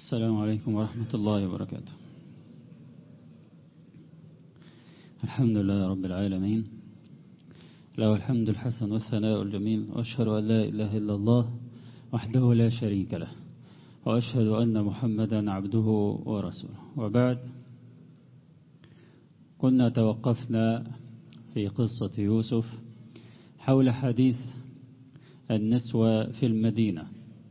السلام عليكم ورحمة الله وبركاته الحمد لله رب العالمين له الحمد الحسن والثناء الجميل وأشهد أن لا إله إلا الله وحده لا شريك له وأشهد أن محمدا عبده ورسوله وبعد كنا توقفنا في قصة يوسف حول حديث النسوة في المدينة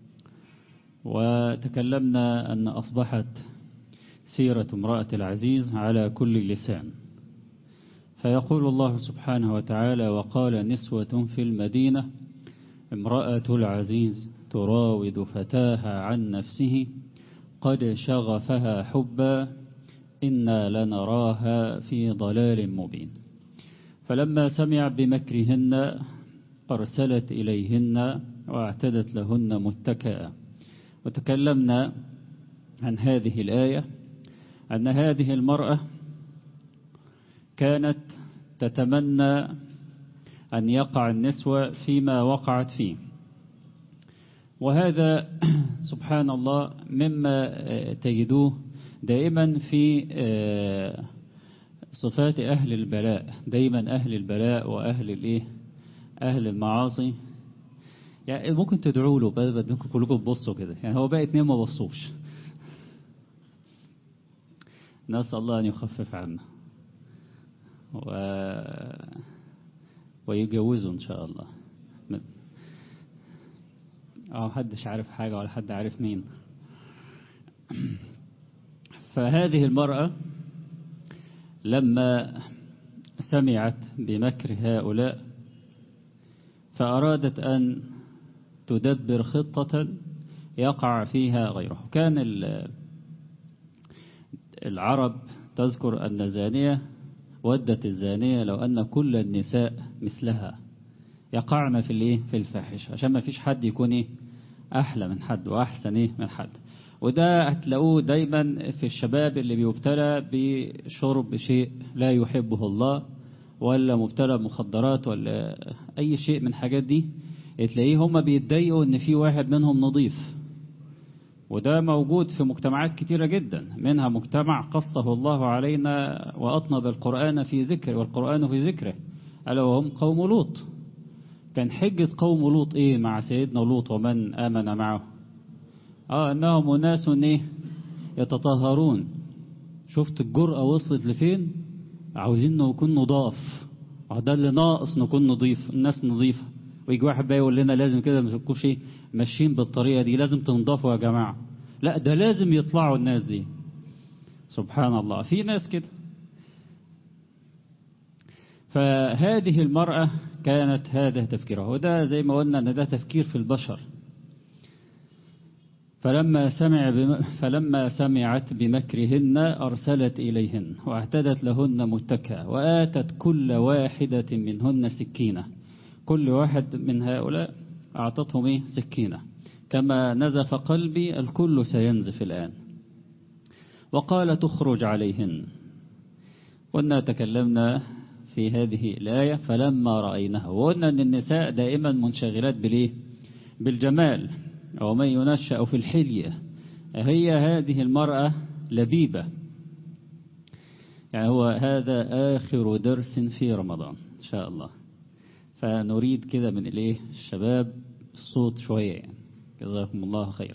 وتكلمنا أن أصبحت سيرة امرأة العزيز على كل لسان فيقول الله سبحانه وتعالى وقال نسوة في المدينة امرأة العزيز تراود فتاها عن نفسه قد شغفها حبا إنا لنراها في ضلال مبين فلما سمع بمكرهن أرسلت إليهن واعتدت لهن متكئا وتكلمنا عن هذه الآية أن هذه المرأة كانت تتمنى أن يقع النسوة فيما وقعت فيه وهذا سبحان الله مما تجدوه دائما في صفات أهل البلاء دائما أهل البلاء وأهل الإيه أهل المعاصي يعني ممكن تدعوا له بدكم كلكم تبصوا كده يعني هو بقى اتنين ما بصوش نسأل الله أن يخفف عنا و... ويجوزوا إن شاء الله اه محدش عارف حاجة ولا حد عارف مين فهذه المرأة لما سمعت بمكر هؤلاء فأرادت أن تدبر خطة يقع فيها غيره كان العرب تذكر أن زانية ودت الزانية لو أن كل النساء مثلها يقعن في الايه في الفاحش عشان ما فيش حد يكون ايه أحلى من حد وأحسن ايه من حد وده هتلاقوه دايما في الشباب اللي بيبتلى بشرب شيء لا يحبه الله ولا مبتلى بمخدرات ولا أي شيء من الحاجات دي تلاقيه هم بيتضايقوا ان في واحد منهم نظيف وده موجود في مجتمعات كتيرة جدا منها مجتمع قصه الله علينا وأطنب القرآن في ذكر والقرآن في ذكره ألا وهم قوم لوط كان حجة قوم لوط إيه مع سيدنا لوط ومن آمن معه آه أنهم أناس إيه يتطهرون شفت الجرأة وصلت لفين عاوزين نكون نضاف ده اللي ناقص نكون نضيف الناس نظيفة ويجي واحد بقى يقول لنا لازم كده ما تكونش ماشيين بالطريقة دي لازم تنضفوا يا جماعة لا ده لازم يطلعوا الناس دي سبحان الله في ناس كده فهذه المرأة كانت هذا تفكيرها وده زي ما قلنا ان ده تفكير في البشر فلما سمع بم... فلما سمعت بمكرهن أرسلت إليهن واعتدت لهن متكئا وآتت كل واحدة منهن سكينة كل واحد من هؤلاء أعطتهم إيه سكينة كما نزف قلبي الكل سينزف الآن وقال تخرج عليهن وأنا تكلمنا في هذه الآية فلما رأينها وقلنا أن النساء دائما منشغلات بالإيه بالجمال ومن ينشأ في الحلية هي هذه المرأة لبيبة يعني هو هذا آخر درس في رمضان إن شاء الله فنريد كده من الايه الشباب الصوت شوية يعني جزاكم الله خيرا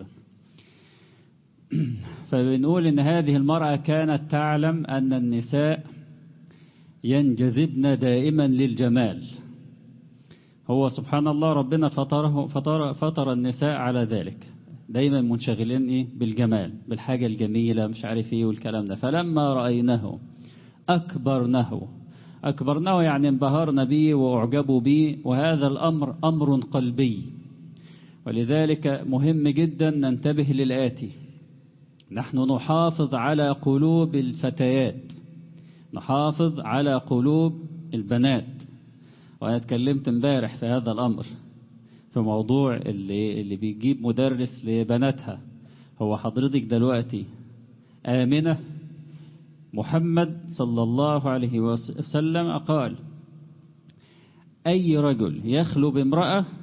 فبنقول ان هذه المرأة كانت تعلم ان النساء ينجذبن دائما للجمال هو سبحان الله ربنا فطره فطر, فطر النساء على ذلك دايما منشغلين ايه بالجمال بالحاجة الجميلة مش عارف ايه والكلام ده فلما رأينه أكبرنه أكبرناه يعني انبهرنا به وأعجبوا به وهذا الأمر أمر قلبي ولذلك مهم جدا ننتبه للآتي نحن نحافظ على قلوب الفتيات نحافظ على قلوب البنات وأنا اتكلمت امبارح في هذا الأمر في موضوع اللي, اللي بيجيب مدرس لبناتها هو حضرتك دلوقتي آمنة محمد صلى الله عليه وسلم قال أي رجل يخلو بامرأة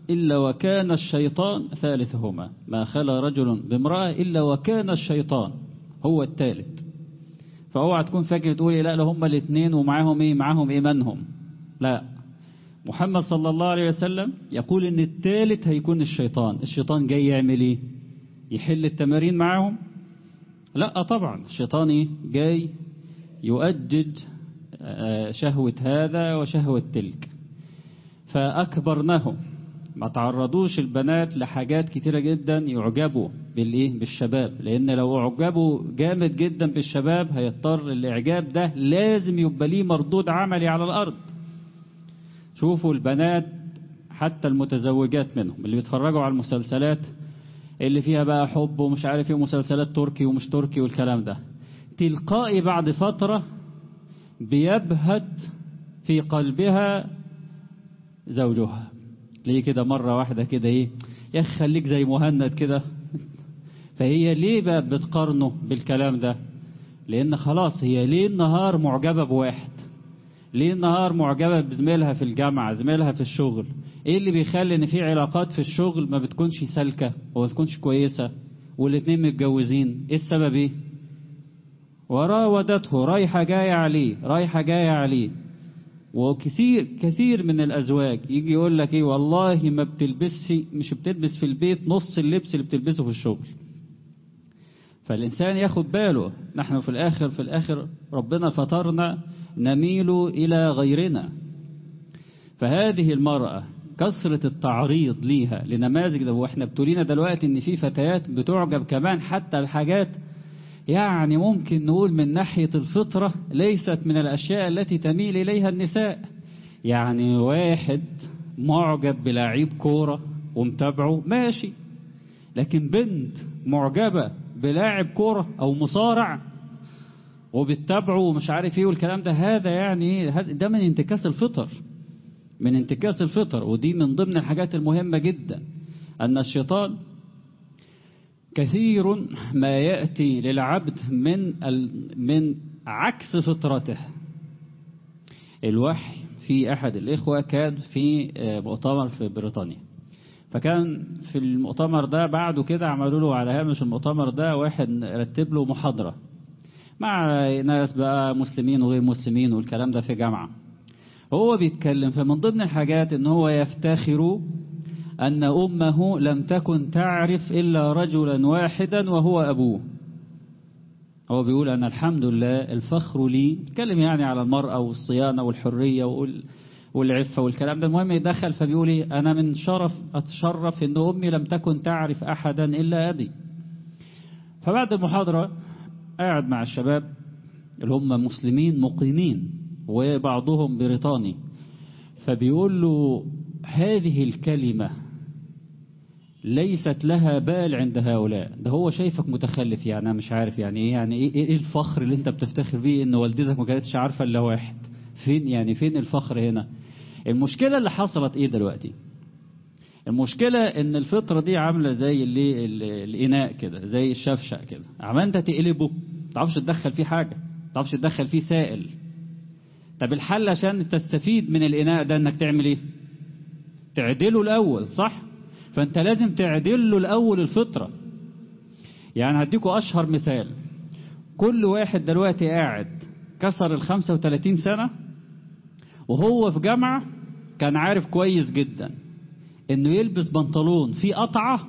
إلا وكان الشيطان ثالثهما ما خلا رجل بامرأة إلا وكان الشيطان هو الثالث فاوعى تكون فاكر تقول لا لا هم الاثنين ومعاهم ايه معاهم ايمانهم لا محمد صلى الله عليه وسلم يقول ان الثالث هيكون الشيطان الشيطان جاي يعمل ايه يحل التمارين معاهم لا طبعا الشيطان ايه جاي يؤجج شهوة هذا وشهوة تلك فأكبرنهم ما تعرضوش البنات لحاجات كتيرة جدا يعجبوا بالايه بالشباب لان لو اعجبوا جامد جدا بالشباب هيضطر الاعجاب ده لازم يبقى ليه مردود عملي على الارض شوفوا البنات حتى المتزوجات منهم اللي بيتفرجوا على المسلسلات اللي فيها بقى حب ومش عارف ايه مسلسلات تركي ومش تركي والكلام ده تلقائي بعد فترة بيبهت في قلبها زوجها ليه كده مرة واحدة كده ايه يا اخي خليك زي مهند كده فهي ليه بقى بتقارنه بالكلام ده لان خلاص هي ليه النهار معجبة بواحد ليه النهار معجبة بزميلها في الجامعة زميلها في الشغل ايه اللي بيخلي ان في علاقات في الشغل ما بتكونش سالكة وما بتكونش كويسة والاتنين متجوزين ايه السبب ايه وراودته رايحة جاية عليه رايحة جاية عليه وكثير كثير من الأزواج يجي يقول لك إيه والله ما بتلبسش مش بتلبس في البيت نص اللبس اللي بتلبسه في الشغل فالإنسان ياخد باله نحن في الآخر في الآخر ربنا فطرنا نميل إلى غيرنا فهذه المرأة كثرة التعريض ليها لنماذج ده واحنا ابتلينا دلوقتي ان في فتيات بتعجب كمان حتى بحاجات يعني ممكن نقول من ناحية الفطرة ليست من الأشياء التي تميل إليها النساء يعني واحد معجب بلاعيب كورة ومتابعه ماشي لكن بنت معجبة بلاعب كورة أو مصارع وبتتابعه ومش عارف ايه والكلام ده هذا يعني ده من انتكاس الفطر من انتكاس الفطر ودي من ضمن الحاجات المهمة جدا أن الشيطان كثير ما يأتي للعبد من من عكس فطرته الوحي في أحد الإخوة كان في مؤتمر في بريطانيا فكان في المؤتمر ده بعده كده عملوا له على هامش المؤتمر ده واحد رتب له محاضرة مع ناس بقى مسلمين وغير مسلمين والكلام ده في جامعة هو بيتكلم فمن ضمن الحاجات ان هو يفتخر أن أمه لم تكن تعرف إلا رجلا واحدا وهو أبوه هو بيقول أنا الحمد لله الفخر لي اتكلم يعني على المرأة والصيانة والحرية والعفة والكلام ده المهم يدخل فبيقول إيه أنا من شرف أتشرف أن أمي لم تكن تعرف أحدا إلا أبي فبعد المحاضرة قاعد مع الشباب اللي هم مسلمين مقيمين وبعضهم بريطاني فبيقول له هذه الكلمة ليست لها بال عند هؤلاء ده هو شايفك متخلف يعني أنا مش عارف يعني ايه يعني ايه, إيه الفخر اللي انت بتفتخر بيه ان والدتك ما كانتش عارفة الا واحد فين يعني فين الفخر هنا المشكلة اللي حصلت ايه دلوقتي المشكلة ان الفطرة دي عاملة زي اللي الاناء كده زي الشفشق كده عمال انت تقلبه تعرفش تدخل فيه حاجة تعرفش تدخل فيه سائل طب الحل عشان تستفيد من الاناء ده انك تعمل ايه تعدله الاول صح فانت لازم تعدل له الاول الفطرة يعني هديكوا اشهر مثال كل واحد دلوقتي قاعد كسر ال 35 سنة وهو في جامعة كان عارف كويس جدا انه يلبس بنطلون فيه قطعة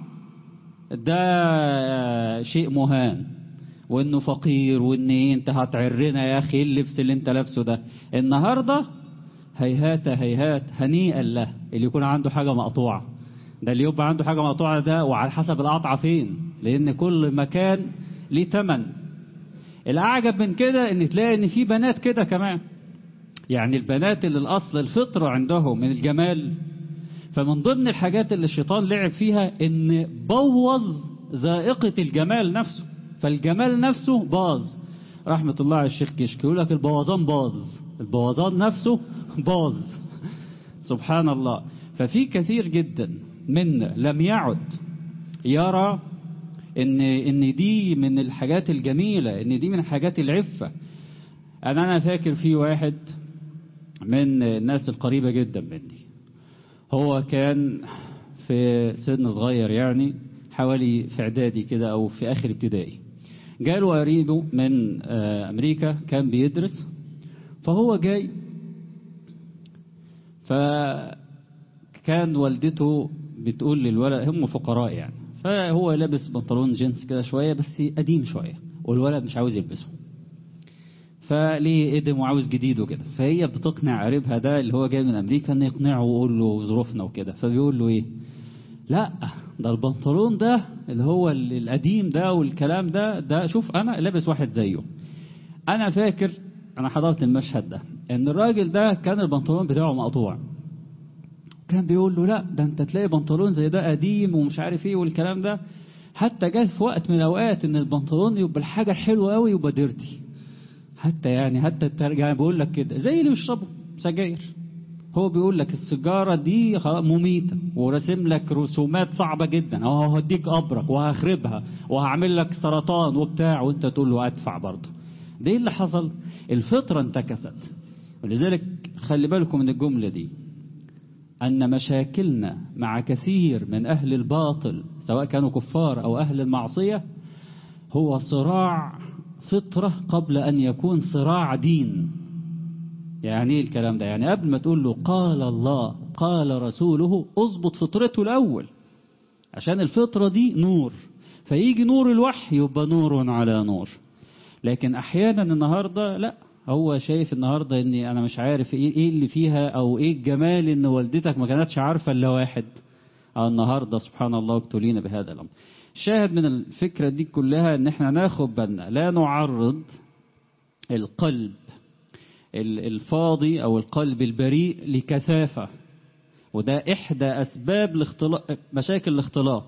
ده شيء مهان وانه فقير وان انت هتعرنا يا اخي اللبس اللي انت لابسه ده النهاردة هيهات هيهات هنيئا له اللي يكون عنده حاجة مقطوعة ده اللي يبقى عنده حاجة مقطوعة ده وعلى حسب القطعة فين لان كل مكان ليه تمن الاعجب من كده ان تلاقي ان في بنات كده كمان يعني البنات اللي الاصل الفطرة عندهم من الجمال فمن ضمن الحاجات اللي الشيطان لعب فيها ان بوظ ذائقة الجمال نفسه فالجمال نفسه باظ رحمة الله على الشيخ كشك يقول لك البوظان باظ البوظان نفسه باظ سبحان الله ففي كثير جدا منا لم يعد يرى ان ان دي من الحاجات الجميلة ان دي من الحاجات العفة انا انا فاكر في واحد من الناس القريبة جدا مني هو كان في سن صغير يعني حوالي في اعدادي كده او في اخر ابتدائي جاله قريبه من امريكا كان بيدرس فهو جاي فكان والدته بتقول للولد هم فقراء يعني فهو لابس بنطلون جينز كده شوية بس قديم شوية والولد مش عاوز يلبسه فليه قدم وعاوز جديد وكده فهي بتقنع قريبها ده اللي هو جاي من امريكا ان يقنعه ويقول له ظروفنا وكده فبيقول له ايه لا ده البنطلون ده اللي هو القديم ده والكلام ده ده شوف انا لابس واحد زيه انا فاكر انا حضرت المشهد ده ان الراجل ده كان البنطلون بتاعه مقطوع كان بيقول له لا ده انت تلاقي بنطلون زي ده قديم ومش عارف ايه والكلام ده حتى جه في وقت من الاوقات ان البنطلون يبقى الحاجه الحلوه قوي يبقى ديرتي حتى يعني حتى الترجمه بيقول لك كده زي اللي بيشربوا سجاير هو بيقول لك السيجاره دي مميته وراسم لك رسومات صعبه جدا اهو هديك ابرك وهخربها وهعمل لك سرطان وبتاع وانت تقول له ادفع برضه ده ايه اللي حصل الفطره انتكست ولذلك خلي بالكم من الجمله دي أن مشاكلنا مع كثير من أهل الباطل سواء كانوا كفار أو أهل المعصية هو صراع فطرة قبل أن يكون صراع دين يعني ايه الكلام ده يعني قبل ما تقول له قال الله قال رسوله اضبط فطرته الأول عشان الفطرة دي نور فيجي نور الوحي يبقى نور على نور لكن أحيانا النهاردة لا هو شايف النهاردة اني انا مش عارف ايه, إيه اللي فيها او ايه الجمال ان والدتك ما كانتش عارفة الا واحد النهاردة سبحان الله ابتلينا بهذا الامر الشاهد من الفكرة دي كلها ان احنا ناخد بالنا لا نعرض القلب الفاضي او القلب البريء لكثافة وده احدى اسباب الاختلاط مشاكل الاختلاط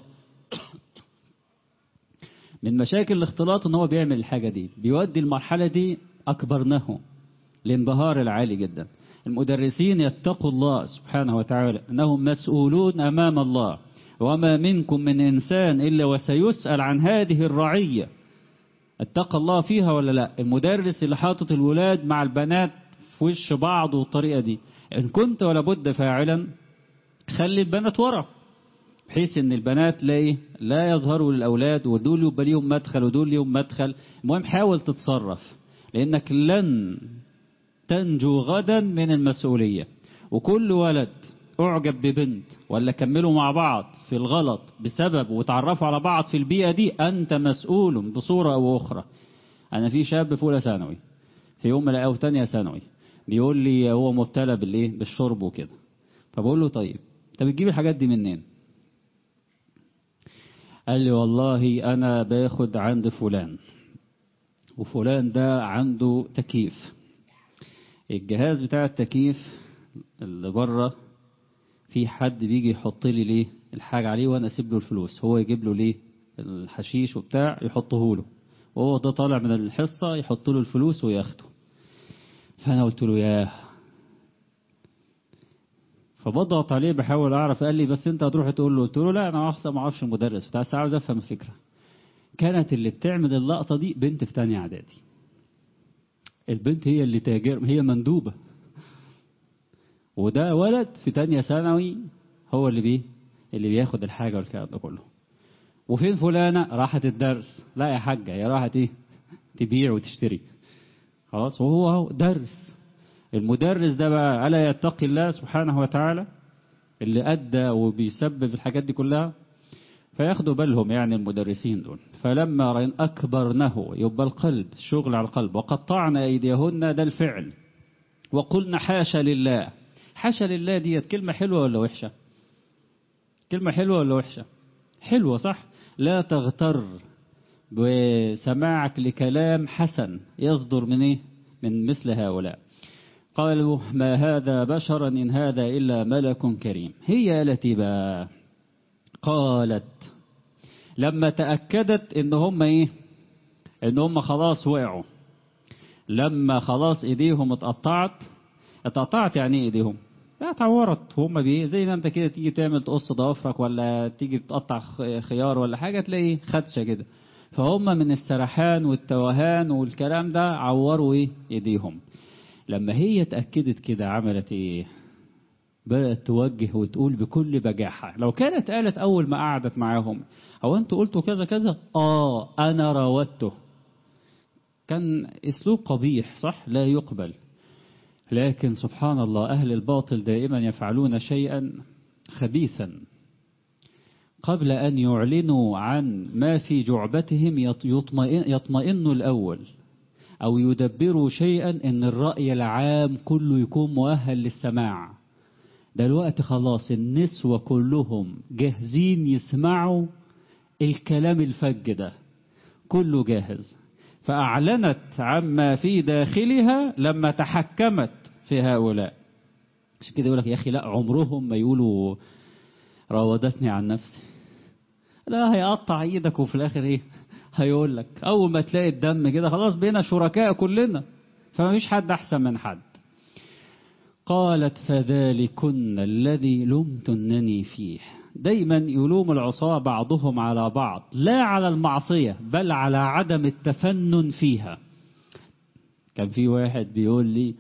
من مشاكل الاختلاط ان هو بيعمل الحاجة دي بيودي المرحلة دي أكبرناه الانبهار العالي جدا المدرسين يتقوا الله سبحانه وتعالى أنهم مسؤولون أمام الله وما منكم من إنسان إلا وسيسأل عن هذه الرعية اتقى الله فيها ولا لا المدرس اللي حاطط الولاد مع البنات في وش بعض والطريقة دي إن كنت ولا بد فاعلا خلي البنات ورا بحيث ان البنات لا لا يظهروا للأولاد ودول يبقى ليهم مدخل ودول ليهم مدخل المهم حاول تتصرف لأنك لن تنجو غدا من المسؤولية وكل ولد أعجب ببنت ولا كملوا مع بعض في الغلط بسبب وتعرفوا على بعض في البيئة دي أنت مسؤول بصورة أو أخرى أنا في شاب في أولى ثانوي في يوم أو تانية ثانوي بيقول لي هو مبتلى بالإيه بالشرب وكده فبقول له طيب أنت بتجيب الحاجات دي منين قال لي والله أنا باخد عند فلان وفلان ده عنده تكييف الجهاز بتاع التكييف اللي بره في حد بيجي يحط لي ليه الحاجة عليه وانا اسيب له الفلوس هو يجيب له ليه الحشيش وبتاع يحطه له وهو ده طالع من الحصة يحط له الفلوس وياخده فانا قلت له ياه فبضغط عليه بحاول اعرف قال لي بس انت هتروح تقول له قلت له لا انا اصلا ما اعرفش المدرس بتاع عاوز افهم الفكره كانت اللي بتعمل اللقطة دي بنت في تانية اعدادي البنت هي اللي تاجر هي مندوبة وده ولد في تانية ثانوي هو اللي بيه اللي بياخد الحاجة والكلام ده كله وفين فلانة راحت الدرس لا يا حاجة هي راحت ايه تبيع وتشتري خلاص وهو هو درس المدرس ده بقى ألا يتقي الله سبحانه وتعالى اللي أدى وبيسبب الحاجات دي كلها فياخدوا بالهم يعني المدرسين دول فلما رأينا أكبرنه يبقى القلب الشغل على القلب وقطعنا أيديهن ده الفعل وقلنا حاشا لله حاشا لله ديت كلمة حلوة ولا وحشة كلمة حلوة ولا وحشة حلوة صح لا تغتر بسماعك لكلام حسن يصدر من إيه؟ من مثل هؤلاء قالوا ما هذا بشرا إن هذا إلا ملك كريم هي التي بقى قالت لما تأكدت ان هم ايه ان هم خلاص وقعوا لما خلاص ايديهم اتقطعت اتقطعت يعني ايه ايديهم لا اتعورت هم بيه زي ما انت كده تيجي تعمل تقص ضوافرك ولا تيجي تقطع خيار ولا حاجة تلاقي خدشة كده فهم من السرحان والتوهان والكلام ده عوروا ايه ايديهم لما هي اتأكدت كده عملت ايه بدأت توجه وتقول بكل بجاحة لو كانت قالت أول ما قعدت معاهم هو أنتوا قلتوا كذا كذا آه أنا راودته كان أسلوب قبيح صح لا يقبل لكن سبحان الله أهل الباطل دائما يفعلون شيئا خبيثا قبل أن يعلنوا عن ما في جعبتهم يطمئن, يطمئنوا الأول أو يدبروا شيئا إن الرأي العام كله يكون مؤهل للسماع دلوقتي خلاص النسوة كلهم جاهزين يسمعوا الكلام الفج ده كله جاهز فأعلنت عما في داخلها لما تحكمت في هؤلاء عشان كده يقول لك يا أخي لا عمرهم ما يقولوا راودتني عن نفسي لا هيقطع ايدك وفي الاخر ايه هيقول لك اول ما تلاقي الدم كده خلاص بينا شركاء كلنا فما فيش حد احسن من حد قالت فذلكن الذي لمتنني فيه دايما يلوم العصاة بعضهم على بعض لا على المعصية بل على عدم التفنن فيها كان في واحد بيقول لي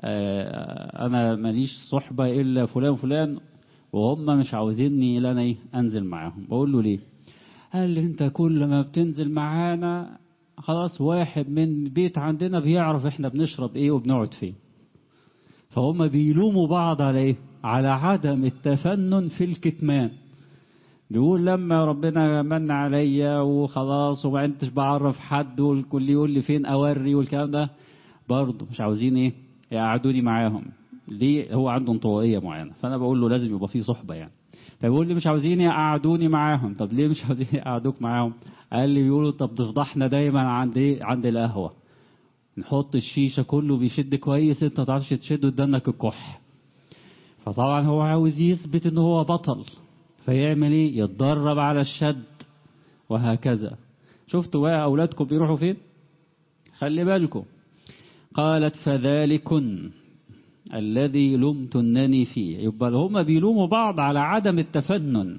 آه انا ماليش صحبة الا فلان فلان وهم مش عاوزيني الا انا ايه انزل معاهم بقول له ليه قال لي انت كل ما بتنزل معانا خلاص واحد من بيت عندنا بيعرف احنا بنشرب ايه وبنقعد فين فهم بيلوموا بعض على ايه على عدم التفنن في الكتمان بيقول لما ربنا من عليا وخلاص وما انتش بعرف حد والكل يقول لي فين اوري والكلام ده برضه مش عاوزين ايه يقعدوني معاهم ليه هو عنده انطوائيه معينه فانا بقول له لازم يبقى في صحبه يعني فبيقول لي مش عاوزين يقعدوني معاهم طب ليه مش عاوزين يقعدوك معاهم قال لي بيقولوا طب تفضحنا دايما عند ايه عند القهوه نحط الشيشه كله بيشد كويس انت ما تعرفش تشد قدامك الكح فطبعا هو عاوز يثبت ان هو بطل فيعمل ايه يتدرب على الشد وهكذا شفتوا بقى اولادكم بيروحوا فين خلي بالكم قالت فذلكن الذي لمتنني فيه يبقى هما بيلوموا بعض على عدم التفنن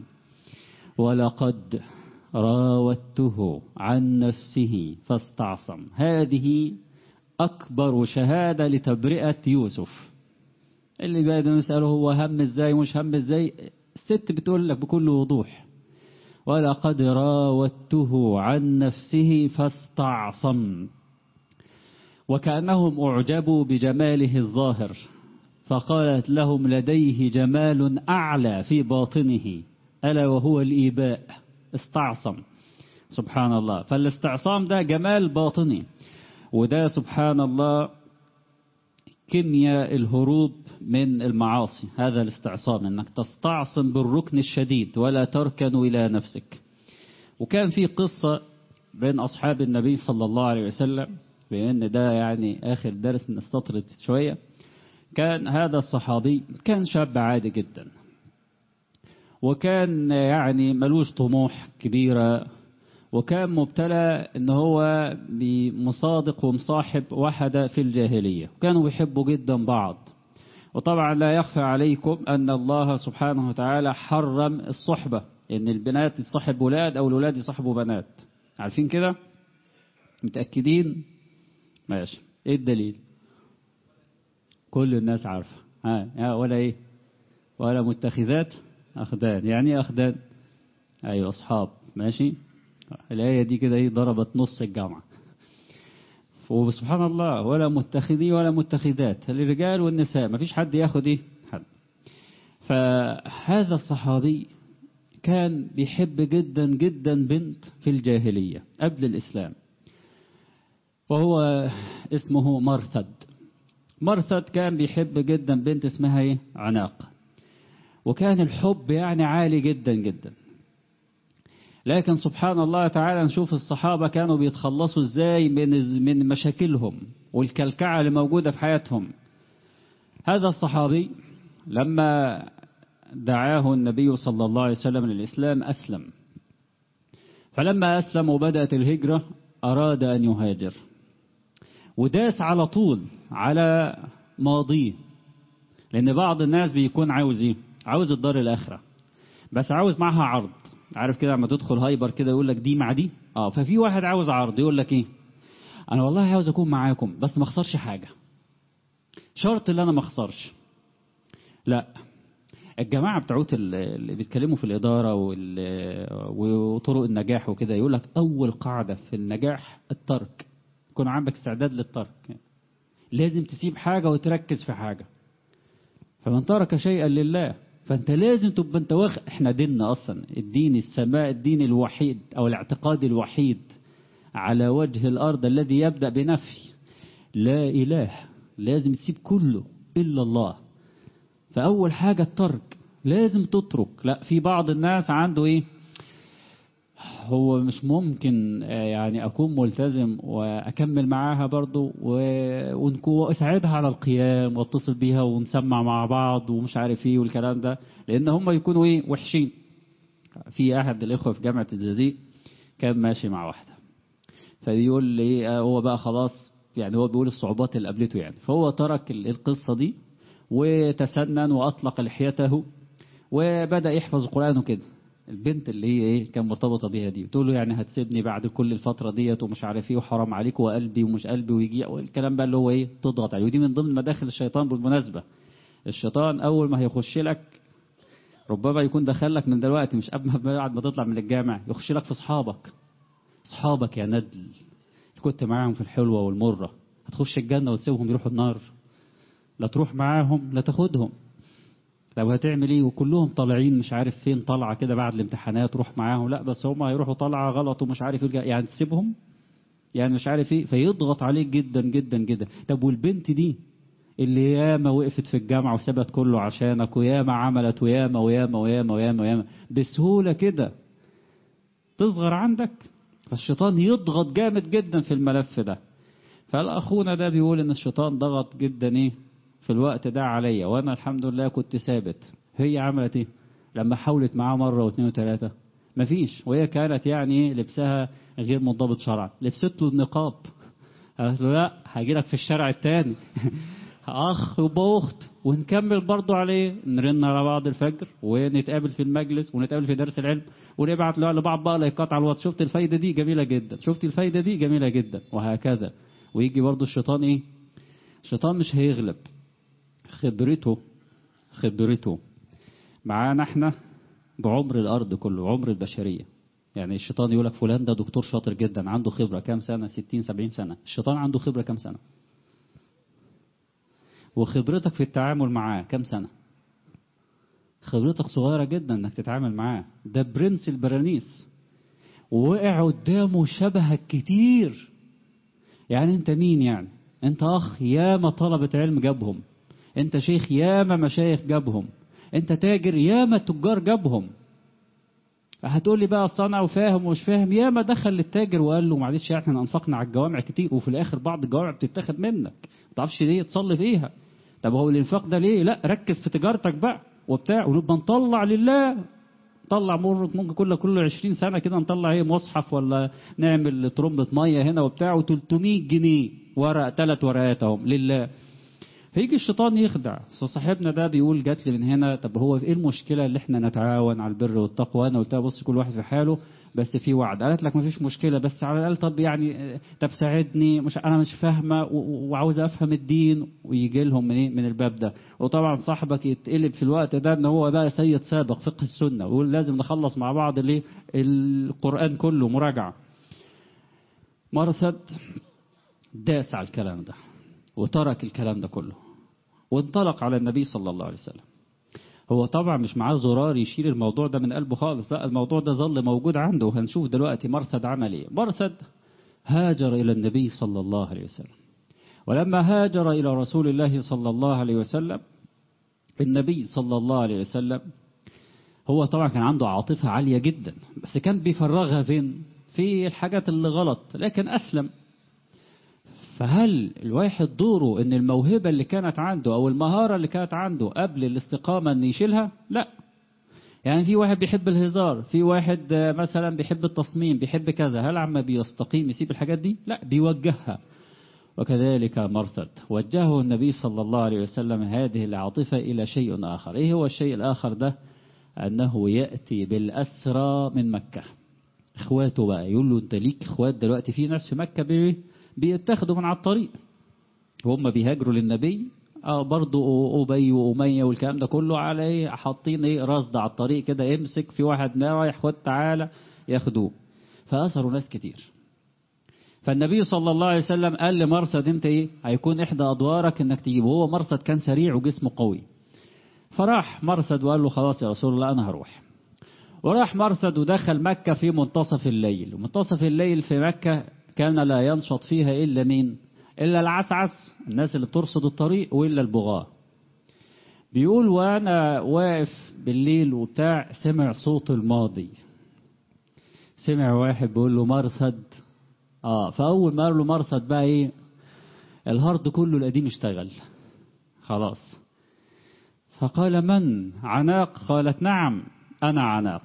ولقد راودته عن نفسه فاستعصم هذه أكبر شهادة لتبرئة يوسف اللي بقى نسأله هو هم ازاي مش هم ازاي الست بتقول لك بكل وضوح ولقد راودته عن نفسه فاستعصم وكأنهم أعجبوا بجماله الظاهر فقالت لهم لديه جمال أعلى في باطنه ألا وهو الإيباء استعصم سبحان الله فالاستعصام ده جمال باطني وده سبحان الله كيمياء الهروب من المعاصي هذا الاستعصام انك تستعصم بالركن الشديد ولا تركن الى نفسك وكان في قصة بين اصحاب النبي صلى الله عليه وسلم بان ده يعني اخر درس نستطرد شوية كان هذا الصحابي كان شاب عادي جدا وكان يعني ملوش طموح كبيرة وكان مبتلى ان هو بمصادق ومصاحب واحدة في الجاهلية كانوا بيحبوا جدا بعض وطبعا لا يخفى عليكم ان الله سبحانه وتعالى حرم الصحبة ان البنات تصاحب ولاد او الولاد يصاحبوا بنات عارفين كده متأكدين ماشي ايه الدليل كل الناس عارفة ها ولا ايه ولا متخذات اخدان يعني ايه اخدان ايوه اصحاب ماشي الآية دي كده ايه ضربت نص الجامعة وسبحان الله ولا متخذي ولا متخذات الرجال والنساء ما فيش حد ياخد ايه حد فهذا الصحابي كان بيحب جدا جدا بنت في الجاهلية قبل الإسلام وهو اسمه مرثد مرثد كان بيحب جدا بنت اسمها ايه عناق وكان الحب يعني عالي جدا جدا لكن سبحان الله تعالى نشوف الصحابة كانوا بيتخلصوا ازاي من من مشاكلهم والكلكعة اللي موجودة في حياتهم هذا الصحابي لما دعاه النبي صلى الله عليه وسلم للإسلام أسلم فلما أسلم وبدأت الهجرة أراد أن يهاجر وداس على طول على ماضيه لأن بعض الناس بيكون عاوز ايه عاوز الدار الآخرة بس عاوز معها عرض عارف كده لما تدخل هايبر كده يقول لك دي مع دي اه ففي واحد عاوز عرض يقول لك ايه انا والله عاوز اكون معاكم بس ما اخسرش حاجه شرط اللي انا ما اخسرش لا الجماعة بتوعت اللي بيتكلموا في الإدارة وطرق النجاح وكده يقول لك أول قاعدة في النجاح الترك يكون عندك استعداد للترك لازم تسيب حاجة وتركز في حاجة فمن ترك شيئا لله فانت لازم تبقى انت واخد احنا ديننا اصلا الدين السماء الدين الوحيد او الاعتقاد الوحيد على وجه الارض الذي يبدأ بنفي لا اله لازم تسيب كله الا الله فاول حاجة الترك لازم تترك لا في بعض الناس عنده ايه هو مش ممكن يعني أكون ملتزم وأكمل معاها برضو وأساعدها على القيام واتصل بيها ونسمع مع بعض ومش عارف ايه والكلام ده لأن هم يكونوا ايه وحشين في أحد الإخوة في جامعة الزقازيق كان ماشي مع واحدة فبيقول لي هو بقى خلاص يعني هو بيقول الصعوبات اللي قابلته يعني فهو ترك القصة دي وتسنن وأطلق لحيته وبدأ يحفظ القرآن وكده البنت اللي هي ايه كان مرتبطه بيها دي بتقول له يعني هتسيبني بعد كل الفتره ديت ومش عارف ايه وحرام عليك وقلبي ومش قلبي ويجي والكلام بقى اللي هو ايه تضغط عليه ودي من ضمن مداخل الشيطان بالمناسبه الشيطان اول ما هيخش لك ربما يكون دخل لك من دلوقتي مش قبل ما بعد ما تطلع من الجامع يخش لك في اصحابك اصحابك يا ندل كنت معاهم في الحلوه والمره هتخش الجنه وتسيبهم يروحوا النار لا تروح معاهم لا تاخدهم طب هتعمل ايه وكلهم طالعين مش عارف فين طالعه كده بعد الامتحانات روح معاهم لا بس هم هيروحوا طالعه غلط ومش عارف يرجع يعني تسيبهم يعني مش عارف ايه فيضغط عليك جدا جدا جدا طب والبنت دي اللي ياما وقفت في الجامعه وسابت كله عشانك وياما عملت وياما وياما وياما وياما وياما بسهوله كده تصغر عندك فالشيطان يضغط جامد جدا في الملف ده فالاخونا ده بيقول ان الشيطان ضغط جدا ايه في الوقت ده عليا وانا الحمد لله كنت ثابت هي عملت ايه لما حاولت معاه مرة واثنين وثلاثة مفيش وهي كانت يعني لبسها غير منضبط شرعا لبست له النقاب قالت له لا هاجي لك في الشارع التاني اخ وباخت ونكمل برضه عليه نرن على بعض الفجر ونتقابل في المجلس ونتقابل في درس العلم ونبعت لبعض بقى لايكات على الواتس شفت الفايده دي جميله جدا شفت الفايده دي جميله جدا وهكذا ويجي برضه الشيطان ايه الشيطان مش هيغلب خبرته خبرته معانا احنا بعمر الارض كله عمر البشريه يعني الشيطان يقول لك فلان ده دكتور شاطر جدا عنده خبره كام سنه 60 70 سنه الشيطان عنده خبره كام سنه وخبرتك في التعامل معاه كام سنه خبرتك صغيره جدا انك تتعامل معاه ده برنس البرانيس ووقع قدامه شبهك كتير يعني انت مين يعني انت اخ ياما طلبة علم جابهم انت شيخ ياما مشايخ جابهم انت تاجر ياما تجار جابهم هتقول لي بقى اصل انا وفاهم ومش فاهم ياما دخل للتاجر وقال له معلش احنا انفقنا على الجوامع كتير وفي الاخر بعض الجوامع بتتاخد منك ما تعرفش ليه تصلي فيها طب هو الانفاق ده ليه لا ركز في تجارتك بقى وبتاع ونبقى نطلع لله نطلع مر ممكن كل كل 20 سنه كده نطلع ايه مصحف ولا نعمل ترمبه ميه هنا وبتاع و300 جنيه ورق ثلاث ورقات اهم لله فيجي الشيطان يخدع صاحبنا ده بيقول جات لي من هنا طب هو ايه المشكله اللي احنا نتعاون على البر والتقوى انا قلت لها بص كل واحد في حاله بس في وعد قالت لك مفيش مشكله بس على الاقل طب يعني طب ساعدني مش انا مش فاهمه وعاوز افهم الدين ويجي لهم من ايه من الباب ده وطبعا صاحبك يتقلب في الوقت ده ان هو بقى سيد سابق فقه السنه ويقول لازم نخلص مع بعض الايه القران كله مراجعه مرثد داس على الكلام ده وترك الكلام ده كله وانطلق على النبي صلى الله عليه وسلم هو طبعا مش معاه زرار يشيل الموضوع ده من قلبه خالص لا الموضوع ده ظل موجود عنده وهنشوف دلوقتي مرثد عمل ايه مرثد هاجر إلى النبي صلى الله عليه وسلم ولما هاجر إلى رسول الله صلى الله عليه وسلم النبي صلى الله عليه وسلم هو طبعا كان عنده عاطفة عالية جدا بس كان بيفرغها فين في الحاجات اللي غلط لكن أسلم فهل الواحد دوره ان الموهبة اللي كانت عنده او المهارة اللي كانت عنده قبل الاستقامة ان يشيلها لا يعني في واحد بيحب الهزار في واحد مثلا بيحب التصميم بيحب كذا هل عما بيستقيم يسيب الحاجات دي لا بيوجهها وكذلك مرثد وجهه النبي صلى الله عليه وسلم هذه العاطفة إلى شيء آخر إيه هو الشيء الآخر ده أنه يأتي بالأسرى من مكة إخواته بقى يقول له أنت ليك إخوات دلوقتي في ناس في مكة بيه بيتاخدوا من على الطريق هم بيهاجروا للنبي اه برضه ابي واميه والكلام ده كله على ايه حاطين ايه رصد على الطريق كده يمسك في واحد ما رايح خد تعالى ياخدوه فاثروا ناس كتير فالنبي صلى الله عليه وسلم قال لمرصد انت ايه هيكون احدى ادوارك انك تجيبه هو مرصد كان سريع وجسمه قوي فراح مرصد وقال له خلاص يا رسول الله انا هروح وراح مرصد ودخل مكة في منتصف الليل ومنتصف الليل في مكة كان لا ينشط فيها إلا مين إلا العسعس الناس اللي بترصد الطريق وإلا البغاة بيقول وأنا واقف بالليل وبتاع سمع صوت الماضي سمع واحد بيقول له مرصد اه فأول ما قال له مرصد بقى ايه الهارد كله القديم اشتغل خلاص فقال من عناق قالت نعم أنا عناق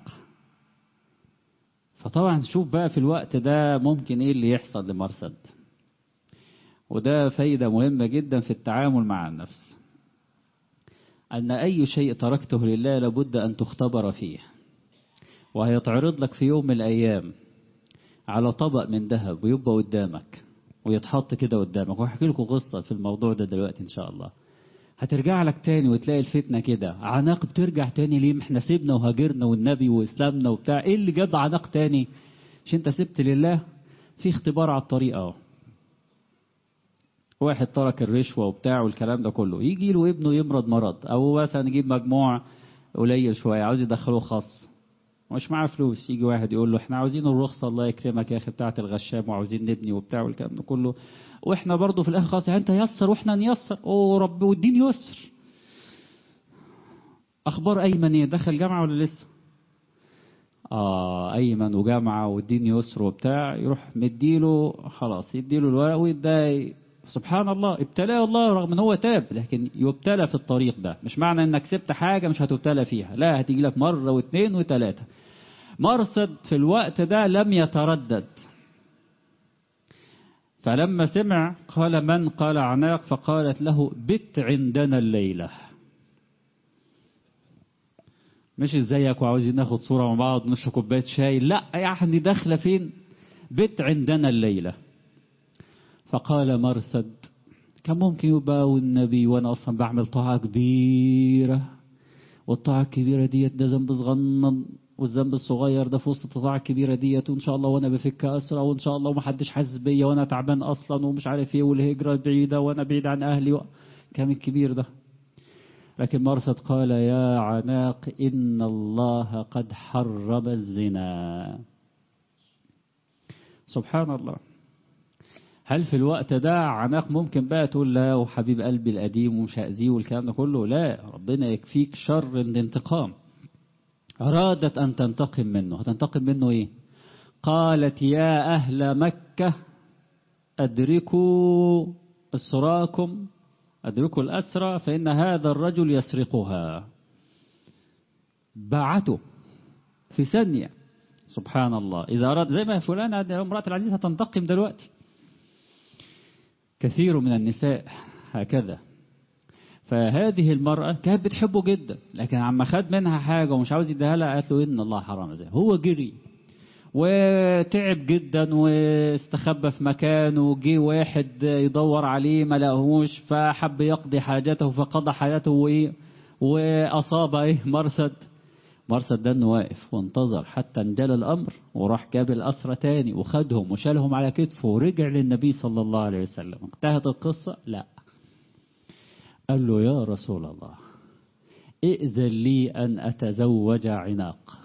فطبعا شوف بقى في الوقت ده ممكن ايه اللي يحصل لمرصد وده فايدة مهمة جدا في التعامل مع النفس أن أي شيء تركته لله لابد أن تختبر فيه وهيتعرض لك في يوم من الأيام على طبق من ذهب ويبقى قدامك ويتحط كده قدامك وهحكي لكم قصة في الموضوع ده دلوقتي إن شاء الله هترجع لك تاني وتلاقي الفتنة كده عناق بترجع تاني ليه ما احنا سيبنا وهاجرنا والنبي وإسلامنا وبتاع ايه اللي جاب عناق تاني مش انت سبت لله في اختبار على الطريق اهو واحد ترك الرشوة وبتاع والكلام ده كله يجي له ابنه يمرض مرض او مثلا يجيب مجموع قليل شوية عاوز يدخلوه خاص مش معاه فلوس يجي واحد يقول له احنا عاوزين الرخصة الله يكرمك يا اخي بتاعة الغشام وعاوزين نبني وبتاع والكلام ده كله واحنا برضه في الاخر خلاص يعني انت يسر واحنا نيسر اوه رب والدين يسر اخبار ايمن ايه دخل جامعة ولا لسه اه ايمن وجامعة والدين يسر وبتاع يروح مديله خلاص يديله الورق ويدعي سبحان الله ابتلاه الله رغم ان هو تاب لكن يبتلى في الطريق ده مش معنى انك سبت حاجة مش هتبتلى فيها لا هتيجي لك مرة واثنين وثلاثة مرصد في الوقت ده لم يتردد فلما سمع قال من قال عناق فقالت له بت عندنا الليلة مش ازيك وعاوزين ناخد صورة مع بعض نشرب كوباية شاي لا يعني داخلة فين بت عندنا الليلة فقال مرثد كان ممكن يبقى والنبي وانا اصلا بعمل طاعة كبيرة والطاعة الكبيرة ديت ده ذنب صغنن والذنب الصغير ده في وسط الطاعة الكبيرة ديت وان شاء الله وانا بفك اسرى وان شاء الله ومحدش حاسس بيا وانا تعبان اصلا ومش عارف ايه والهجرة بعيدة وانا بعيد عن اهلي و... كام الكبير ده لكن مرصد قال يا عناق إن الله قد حرم الزنا سبحان الله هل في الوقت ده عناق ممكن بقى تقول لا وحبيب قلبي القديم ومش هأذيه والكلام ده كله لا ربنا يكفيك شر الانتقام أرادت أن تنتقم منه هتنتقم منه إيه قالت يا أهل مكة أدركوا أسراكم أدركوا الأسرى فإن هذا الرجل يسرقها باعته في ثانية سبحان الله إذا أراد زي ما فلان امرأة العزيز هتنتقم دلوقتي كثير من النساء هكذا فهذه المرأة كانت بتحبه جدا لكن عما خد منها حاجة ومش عاوز يديها لها قالت له إن الله حرام زي هو جري وتعب جدا واستخبى في مكانه وجي واحد يدور عليه ما لقاهوش فحب يقضي حاجته فقضى حاجته وايه واصاب ايه مرصد مرصد ده انه واقف وانتظر حتى انجل الامر وراح جاب الاسرى تاني وخدهم وشالهم على كتفه ورجع للنبي صلى الله عليه وسلم انتهت القصه لا قال له يا رسول الله ائذن لي ان اتزوج عناق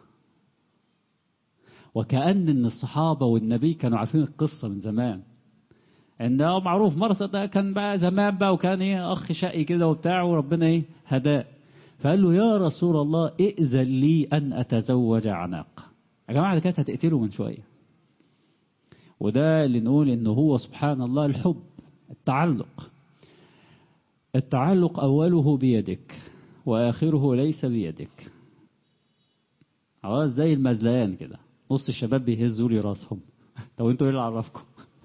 وكأن ان الصحابة والنبي كانوا عارفين القصة من زمان انه معروف مرسى ده كان بقى زمان بقى وكان ايه اخ شقي كده وبتاع وربنا ايه هداه فقال له يا رسول الله ائذن لي ان اتزوج عناق يا جماعة ده كانت هتقتله من شوية وده اللي نقول انه هو سبحان الله الحب التعلق التعلق اوله بيدك واخره ليس بيدك عواز زي المزليان كده نص الشباب بيهزوا لي راسهم طب انتوا ايه اللي عرفكم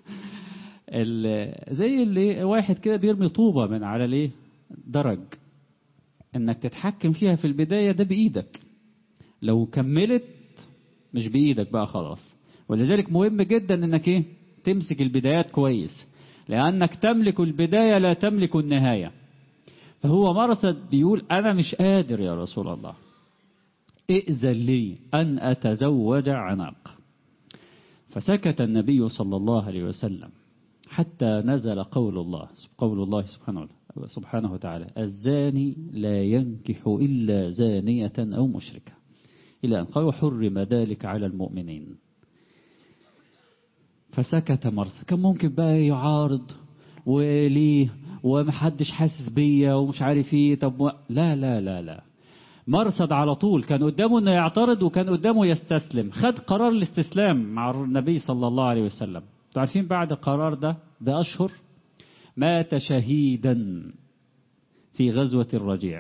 زي اللي واحد كده بيرمي طوبة من على ليه درج انك تتحكم فيها في البداية ده بإيدك لو كملت مش بإيدك بقى خلاص ولذلك مهم جدا انك ايه تمسك البدايات كويس لأنك تملك البداية لا تملك النهاية فهو مرصد بيقول أنا مش قادر يا رسول الله ائذن لي أن أتزوج عناق فسكت النبي صلى الله عليه وسلم حتى نزل قول الله قول الله سبحانه سبحانه وتعالى الزاني لا ينكح إلا زانية أو مشركة إلى أن قال وحرم ذلك على المؤمنين فسكت مرث كان ممكن بقى يعارض وليه ومحدش حاسس بيا ومش عارف ايه طب و... لا لا لا لا مرصد على طول كان قدامه انه يعترض وكان قدامه يستسلم خد قرار الاستسلام مع النبي صلى الله عليه وسلم عارفين بعد القرار ده بأشهر مات شهيدا في غزوة الرجيع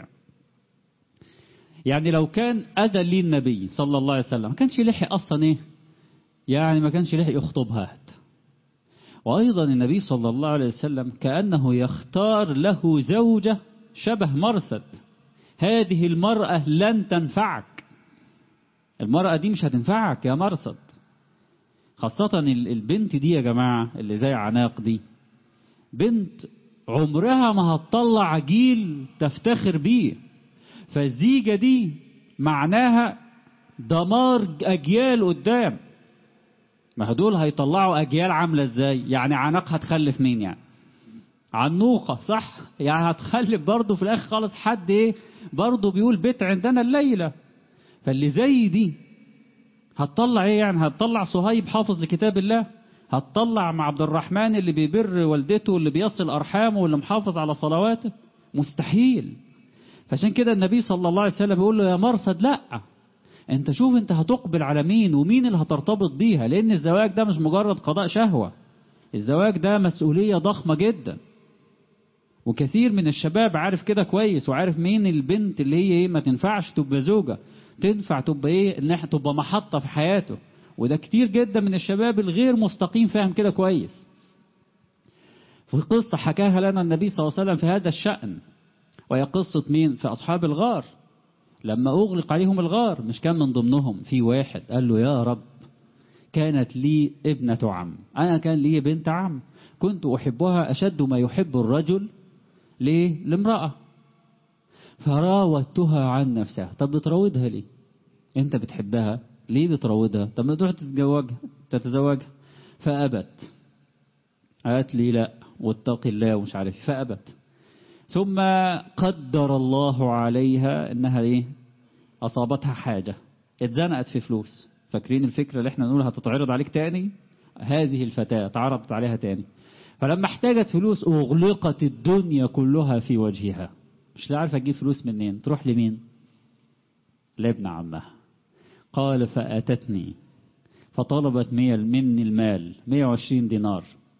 يعني لو كان أذى لي النبي صلى الله عليه وسلم ما كانش لحق أصلا إيه يعني ما كانش لحق يخطبها وأيضا النبي صلى الله عليه وسلم كأنه يختار له زوجة شبه مرثد هذه المرأة لن تنفعك المرأة دي مش هتنفعك يا مرصد خاصة البنت دي يا جماعة اللي زي عناق دي بنت عمرها ما هتطلع جيل تفتخر بيه فالزيجة دي معناها دمار أجيال قدام ما هدول هيطلعوا أجيال عاملة ازاي يعني عناق هتخلف مين يعني عنوقة صح يعني هتخلف برضه في الآخر خالص حد ايه برضه بيقول بيت عندنا الليلة فاللي زي دي هتطلع ايه يعني هتطلع صهيب حافظ لكتاب الله هتطلع مع عبد الرحمن اللي بيبر والدته واللي بيصل أرحامه واللي محافظ على صلواته مستحيل فعشان كده النبي صلى الله عليه وسلم بيقول له يا مرصد لا انت شوف انت هتقبل على مين ومين اللي هترتبط بيها لان الزواج ده مش مجرد قضاء شهوة الزواج ده مسؤولية ضخمة جدا وكثير من الشباب عارف كده كويس وعارف مين البنت اللي هي ايه ما تنفعش تبقى زوجة تنفع تبقى ايه ان تبقى محطة في حياته وده كتير جدا من الشباب الغير مستقيم فاهم كده كويس في قصة حكاها لنا النبي صلى الله عليه وسلم في هذا الشأن وهي قصة مين في أصحاب الغار لما أغلق عليهم الغار مش كان من ضمنهم في واحد قال له يا رب كانت لي ابنة عم أنا كان لي بنت عم كنت أحبها أشد ما يحب الرجل ليه لامرأة فراودتها عن نفسها طب بتراودها ليه انت بتحبها ليه بتراودها طب ما تروح تتزوجها تتزوجها فأبت قالت لي لا واتقي الله ومش عارف فأبت ثم قدر الله عليها انها ايه اصابتها حاجة اتزنقت في فلوس فاكرين الفكرة اللي احنا نقول هتتعرض عليك تاني هذه الفتاة اتعرضت عليها تاني فلما احتاجت فلوس اغلقت الدنيا كلها في وجهها مش عارفة تجيب فلوس منين تروح لمين لابن عمها قال فأتتني فطلبت مني المال 120 دينار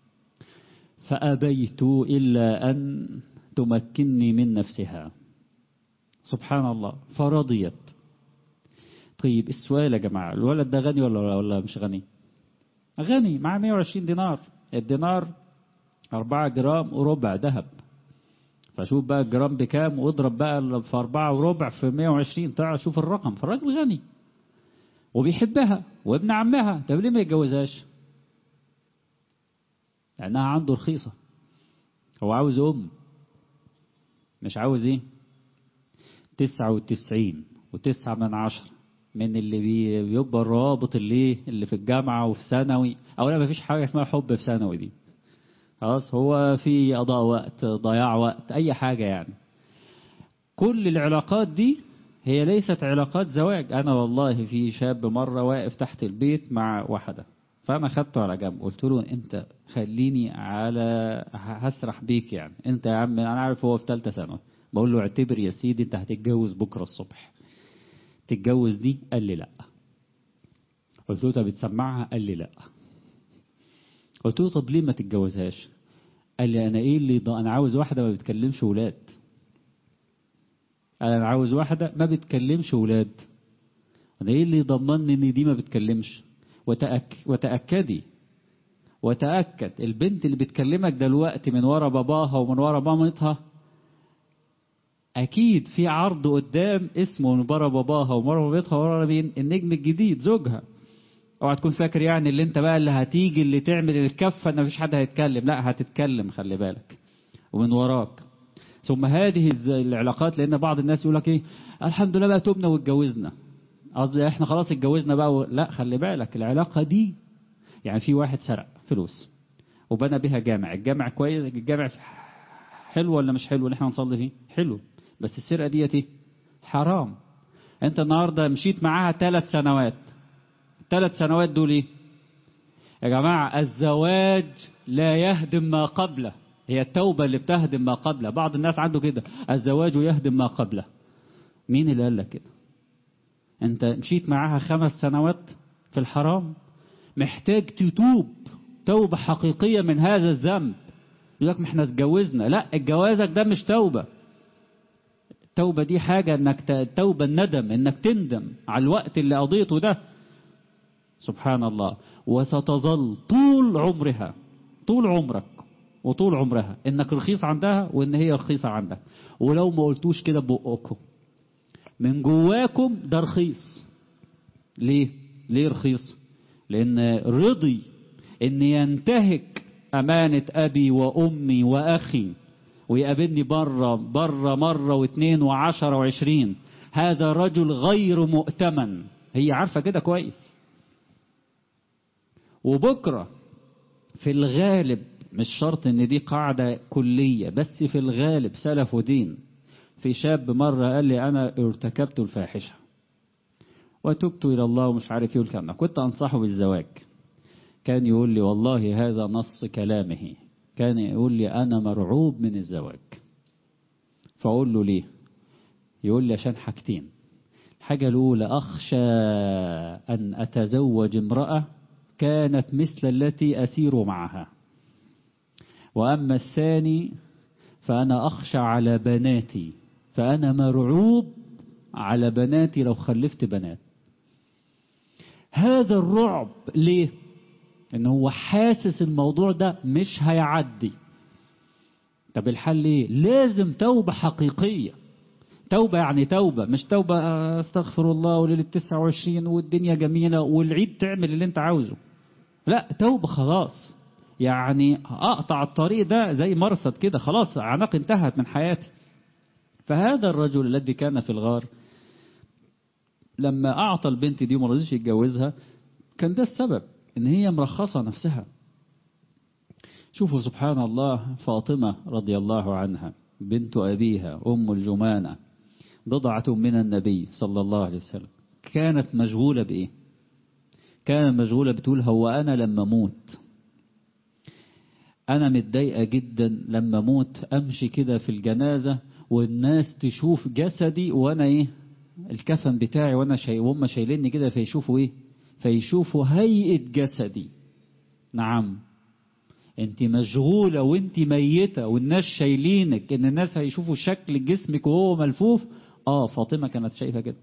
فأبيت إلا أن تمكنني من نفسها سبحان الله فرضيت طيب السؤال يا جماعة الولد ده غني ولا ولا مش غني غني معاه 120 دينار الدينار 4 جرام وربع ذهب فشوف بقى الجرام بكام واضرب بقى في 4 وربع في 120 تعال شوف الرقم فالراجل غني وبيحبها وابن عمها طب ليه ما يتجوزهاش لأنها عنده رخيصة هو عاوز أم مش عاوز ايه تسعة وتسعين وتسعة من عشر من اللي بيبقى الرابط اللي اللي في الجامعة وفي ثانوي اولا ما فيش حاجة اسمها حب في ثانوي دي خلاص هو في قضاء وقت ضياع وقت اي حاجة يعني كل العلاقات دي هي ليست علاقات زواج انا والله في شاب مرة واقف تحت البيت مع واحدة فانا خدته على جنب قلت له انت خليني على هسرح بيك يعني انت يا عم انا عارف هو في ثالثه ثانوي بقول له اعتبر يا سيدي انت هتتجوز بكره الصبح تتجوز دي قال لي لا قلت له طب بتسمعها قال لي لا قلت له طب ليه ما تتجوزهاش قال لي انا ايه اللي انا عاوز واحده ما بتكلمش ولاد انا عاوز واحده ما بتكلمش ولاد انا ايه اللي يضمنني ان دي ما بتكلمش وتأك وتأكدي وتأكد البنت اللي بتكلمك دلوقتي من ورا باباها ومن ورا مامتها أكيد في عرض قدام اسمه من ورا باباها ومن ورا مامتها ورا مين النجم الجديد زوجها اوعى تكون فاكر يعني اللي انت بقى اللي هتيجي اللي تعمل الكفة ان مفيش حد هيتكلم لا هتتكلم خلي بالك ومن وراك ثم هذه العلاقات لأن بعض الناس يقول لك إيه الحمد لله بقى تبنا واتجوزنا قصدي احنا خلاص اتجوزنا بقى و... لا خلي بالك العلاقة دي يعني في واحد سرق فلوس وبنى بها جامع الجامع كويس الجامع حلو ولا مش حلو اللي احنا نصلي فيه حلو بس السرقة ديت ايه حرام انت النهاردة مشيت معاها ثلاث سنوات ثلاث سنوات دول ايه يا جماعة الزواج لا يهدم ما قبله هي التوبة اللي بتهدم ما قبله بعض الناس عنده كده الزواج يهدم ما قبله مين اللي قال لك كده انت مشيت معاها خمس سنوات في الحرام محتاج تتوب توبة حقيقية من هذا الذنب يقول لك ما احنا اتجوزنا لا الجوازك ده مش توبة التوبة دي حاجة انك توبة الندم انك تندم على الوقت اللي قضيته ده سبحان الله وستظل طول عمرها طول عمرك وطول عمرها انك رخيص عندها وان هي رخيصة عندك ولو ما قلتوش كده ببقكم من جواكم ده رخيص ليه ليه رخيص لان رضي ان ينتهك امانة ابي وامي واخي ويقابلني بره بره مرة واثنين وعشرة وعشرين هذا رجل غير مؤتمن هي عارفة كده كويس وبكرة في الغالب مش شرط ان دي قاعدة كلية بس في الغالب سلف ودين في شاب مرة قال لي انا ارتكبت الفاحشة وتبت الى الله ومش عارف يقول كلمة كنت انصحه بالزواج كان يقول لي والله هذا نص كلامه كان يقول لي انا مرعوب من الزواج فاقول له ليه يقول لي عشان حاجتين الحاجة الاولى اخشى ان اتزوج امرأة كانت مثل التي اسير معها وأما الثاني فأنا أخشى على بناتي فأنا مرعوب على بناتي لو خلفت بنات هذا الرعب ليه ان هو حاسس الموضوع ده مش هيعدي طب الحل ايه لازم توبة حقيقية توبة يعني توبة مش توبة استغفر الله وليلة 29 والدنيا جميلة والعيد تعمل اللي انت عاوزه لا توبة خلاص يعني أقطع الطريق ده زي مرصد كده خلاص عناق انتهت من حياتي فهذا الرجل الذي كان في الغار لما أعطى البنت دي وما رضيش يتجوزها كان ده السبب إن هي مرخصة نفسها شوفوا سبحان الله فاطمة رضي الله عنها بنت أبيها أم الجمانة بضعة من النبي صلى الله عليه وسلم كانت مشغولة بإيه كانت مشغولة بتقول هو أنا لما موت أنا متضايقة جدا لما موت أمشي كده في الجنازة والناس تشوف جسدي وأنا إيه الكفن بتاعي وأنا شاي وهم شايليني كده فيشوفوا إيه فيشوفوا هيئة جسدي نعم انت مشغولة وانت ميتة والناس شايلينك ان الناس هيشوفوا شكل جسمك وهو ملفوف اه فاطمة كانت شايفة كده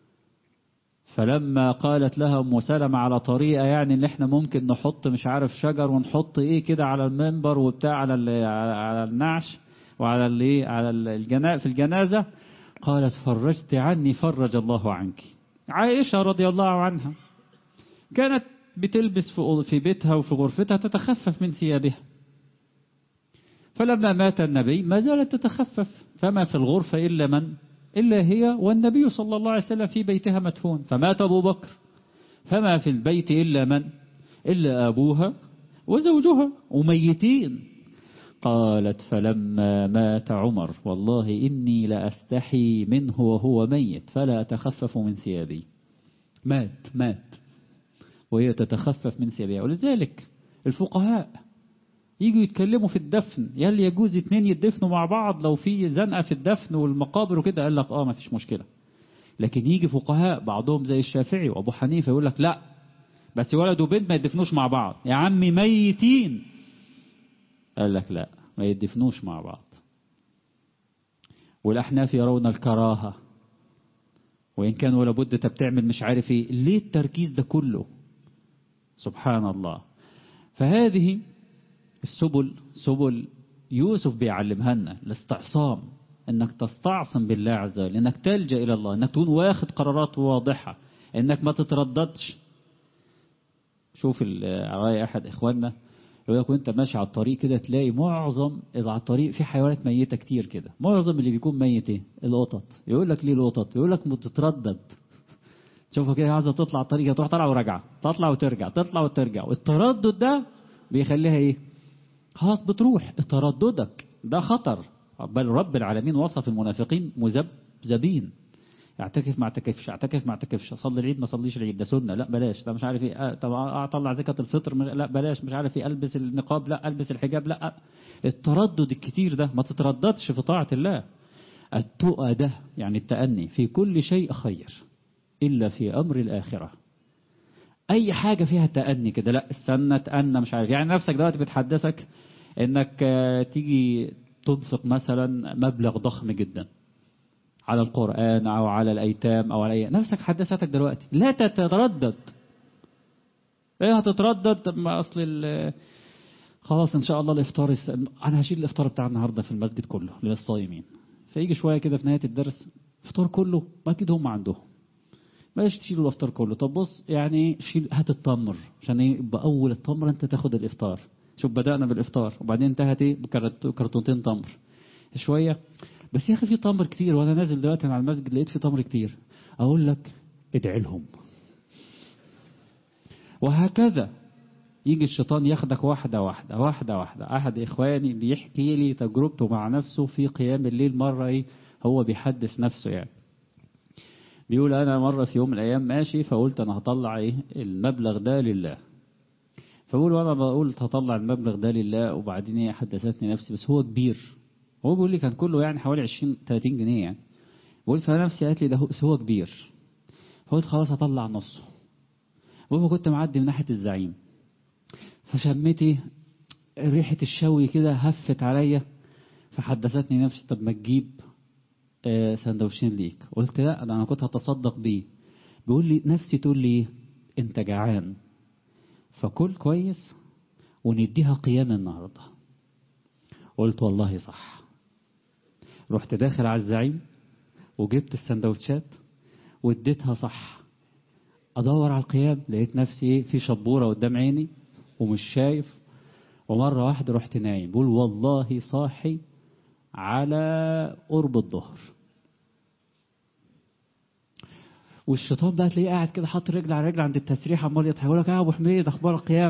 فلما قالت لها ام سلمة على طريقة يعني ان احنا ممكن نحط مش عارف شجر ونحط ايه كده على المنبر وبتاع على على النعش وعلى الايه على الجناء في الجنازة قالت فرجت عني فرج الله عنك عائشة رضي الله عنها كانت بتلبس في في بيتها وفي غرفتها تتخفف من ثيابها فلما مات النبي ما زالت تتخفف فما في الغرفة إلا من إلا هي والنبي صلى الله عليه وسلم في بيتها مدفون فمات أبو بكر فما في البيت إلا من إلا أبوها وزوجها وميتين قالت فلما مات عمر والله إني لأستحي منه وهو ميت فلا أتخفف من ثيابي مات مات وهي تتخفف من ثيابها ولذلك الفقهاء يجوا يتكلموا في الدفن يلي يجوز اتنين يدفنوا مع بعض لو في زنقة في الدفن والمقابر وكده قال لك اه ما فيش مشكلة لكن يجي فقهاء بعضهم زي الشافعي وابو حنيفة يقول لك لا بس ولد وبنت ما يدفنوش مع بعض يا عمي ميتين قال لك لا ما يدفنوش مع بعض والأحناف يرون الكراهة وإن كان ولا بد انت بتعمل مش عارف ايه ليه التركيز ده كله سبحان الله فهذه السبل سبل يوسف بيعلمها لنا الاستعصام انك تستعصم بالله عز وجل انك تلجأ الى الله انك تكون واخد قرارات واضحة انك ما تترددش شوف رأي احد اخواننا يقول لك وانت ماشي على الطريق كده تلاقي معظم على الطريق في حيوانات ميتة كتير كده معظم اللي بيكون ميت ايه القطط يقول لك ليه القطط يقول لك بتتردد شوفها كده عايزه تطلع الطريق تروح طالعه وراجعه تطلع وترجع تطلع وترجع والتردد ده بيخليها ايه خلاص بتروح ترددك ده خطر بل رب العالمين وصف المنافقين مذبذبين اعتكف ما اعتكفش اعتكف ما اعتكفش اصلي العيد ما اصليش العيد ده سنه لا بلاش ده مش عارف ايه آه طب اطلع زكاه الفطر لا بلاش مش عارف ايه البس النقاب لا البس الحجاب لا التردد الكتير ده ما تترددش في طاعه الله التقى ده يعني التأني في كل شيء خير إلا في أمر الآخرة أي حاجة فيها تأني كده لا استنى تأنى مش عارف يعني نفسك دلوقتي بتحدثك إنك تيجي تنفق مثلا مبلغ ضخم جدا على القرآن أو على الأيتام أو على أي نفسك حدثتك دلوقتي لا تتردد إيه هتتردد ما أصل خلاص إن شاء الله الإفطار الس... أنا هشيل الإفطار بتاع النهاردة في المسجد كله للصايمين فيجي شوية كده في نهاية الدرس الإفطار كله أكيد هم عندهم بلاش تشيلوا الافطار كله طب بص يعني شيل هات التمر عشان يبقى اول التمر انت تاخد الافطار شوف بدأنا بالافطار وبعدين انتهت ايه بكرتونتين تمر شوية بس يا اخي في تمر كتير وانا نازل دلوقتي على المسجد لقيت في تمر كتير اقول لك ادعي لهم وهكذا يجي الشيطان ياخدك واحدة واحدة واحدة واحدة أحد إخواني بيحكي لي تجربته مع نفسه في قيام الليل مرة إيه هو بيحدث نفسه يعني بيقول أنا مرة في يوم من الأيام ماشي فقلت أنا هطلع إيه المبلغ ده لله فبقول وأنا بقول هطلع المبلغ ده لله وبعدين إيه حدثتني نفسي بس هو كبير هو بيقول لي كان كله يعني حوالي 20 30 جنيه يعني بقول فنفسي قالت لي ده بس هو كبير فقلت خلاص هطلع نصه وهو كنت معدي من ناحية الزعيم فشميت ايه ريحة الشوي كده هفت عليا فحدثتني نفسي طب ما تجيب آه سندوتشين ليك قلت لا انا كنت هتصدق بيه بيقول لي نفسي تقول لي ايه انت جعان فكل كويس ونديها قيام النهارده قلت والله صح رحت داخل على الزعيم وجبت السندوتشات واديتها صح ادور على القيام لقيت نفسي ايه في شبوره قدام عيني ومش شايف ومره واحده رحت نايم بقول والله صاحي على قرب الظهر والشيطان بقى تلاقيه قاعد كده حاطط رجل على رجل عند التسريح عمال يضحك يقول لك يا ابو حميد اخبار القيام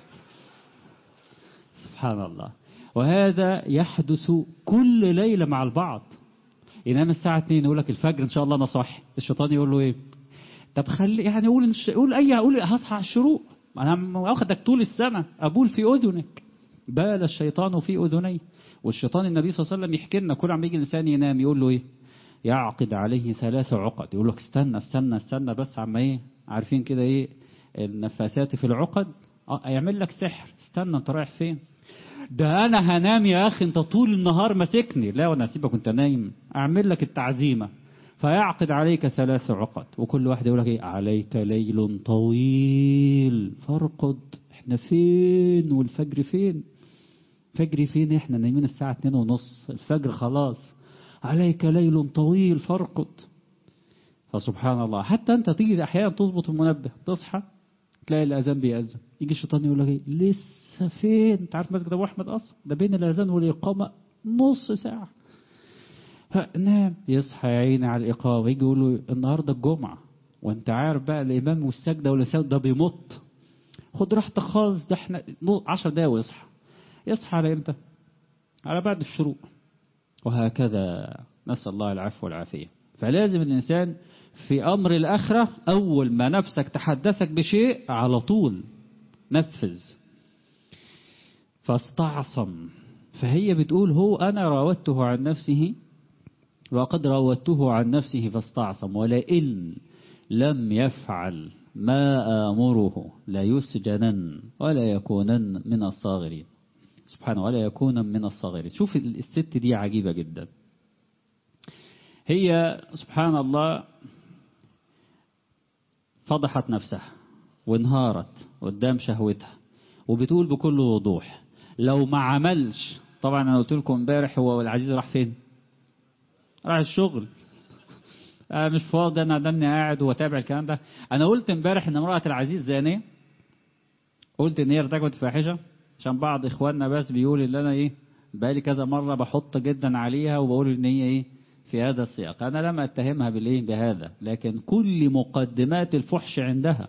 سبحان الله وهذا يحدث كل ليله مع البعض ينام الساعه 2 يقول لك الفجر ان شاء الله انا صاحي الشيطان يقول له ايه طب خلي يعني قول قول اي قول هصحى على الشروق انا واخدك طول السنه ابول في اذنك بال الشيطان في اذنيه والشيطان النبي صلى الله عليه وسلم يحكي لنا كل عم يجي الانسان ينام يقول له ايه يعقد عليه ثلاث عقد يقول لك استنى استنى استنى بس عم ايه عارفين كده ايه النفاسات في العقد اه يعمل لك سحر استنى انت رايح فين ده انا هنام يا اخي انت طول النهار ماسكني لا وانا اسيبك كنت نايم اعمل لك التعزيمه فيعقد عليك ثلاث عقد وكل واحد يقول لك ايه عليك ليل طويل فارقد احنا فين والفجر فين فجر فين احنا نايمين الساعة اتنين ونص الفجر خلاص عليك ليل طويل فارقد فسبحان الله حتى انت تيجي احيانا تظبط المنبه تصحى تلاقي الاذان بيأذن يجي الشيطان يقول لك ايه لسه فين انت عارف مسجد ابو احمد اصلا ده بين الاذان والاقامه نص ساعه نام يصحى يا عيني على الإقامة يجي يقول له النهاردة الجمعة وانت عارف بقى الإمام والسجدة والسجدة ده بيمط خد راحتك خالص ده احنا عشر دقايق ويصحى يصحى على امتى؟ على بعد الشروق وهكذا نسأل الله العفو والعافية فلازم الإنسان في أمر الآخرة أول ما نفسك تحدثك بشيء على طول نفذ فاستعصم فهي بتقول هو أنا راودته عن نفسه وقد راودته عن نفسه فاستعصم ولئن لم يفعل ما آمره لا يسجنن ولا يكونن من الصاغرين سبحانه ولا يكون من الصاغرين شوف الست دي عجيبة جدا هي سبحان الله فضحت نفسها وانهارت قدام شهوتها وبتقول بكل وضوح لو ما عملش طبعا انا قلت لكم امبارح هو العزيز راح فين راح الشغل آه مش فاضي انا دني قاعد واتابع الكلام ده انا قلت امبارح ان امراه العزيز زانيه قلت ان هي ارتكبت فاحشه عشان بعض إخواننا بس بيقول إن أنا إيه بقالي كذا مرة بحط جدا عليها وبقول إن هي إيه في هذا السياق أنا لم أتهمها بالإيه بهذا لكن كل مقدمات الفحش عندها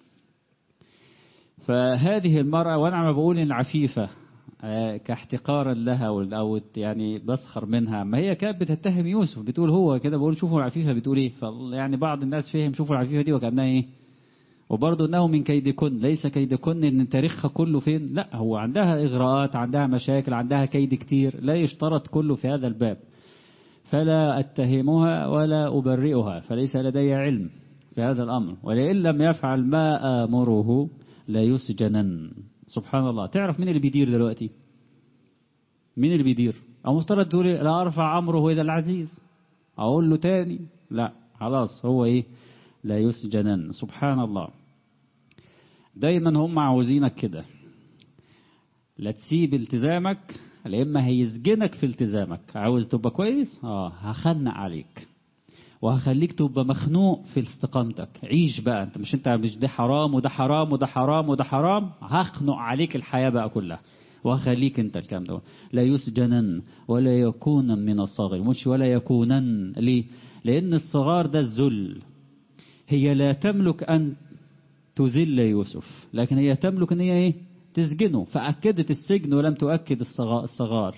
فهذه المرأة وأنا عم بقول إن عفيفة كاحتقارا لها أو يعني بسخر منها ما هي كانت بتتهم يوسف بتقول هو كده بقول شوفوا العفيفة بتقول إيه يعني بعض الناس فهم شوفوا العفيفة دي وكأنها إيه وبرضه انه من كيدكن ليس كيدكن ان تاريخها كله فين لا هو عندها اغراءات عندها مشاكل عندها كيد كتير لا يشترط كله في هذا الباب فلا اتهمها ولا ابرئها فليس لدي علم في هذا الامر ولئن لم يفعل ما امره لا يسجنن سبحان الله تعرف مين اللي بيدير دلوقتي مين اللي بيدير او مفترض تقول لا ارفع امره الى العزيز اقول له تاني لا خلاص هو ايه لا يسجنن سبحان الله دايما هم عاوزينك كده لا تسيب التزامك لا اما هيسجنك في التزامك عاوز تبقى كويس اه هخنق عليك وهخليك تبقى مخنوق في استقامتك عيش بقى انت مش انت مش ده حرام وده حرام وده حرام وده حرام هخنق عليك الحياة بقى كلها وهخليك انت الكلام ده لا يسجنن ولا يكون من الصغير مش ولا يكونن ليه لان الصغار ده الذل هي لا تملك أن تذل يوسف لكن هي تملك أن هي إيه؟ تسجنه فأكدت السجن ولم تؤكد الصغار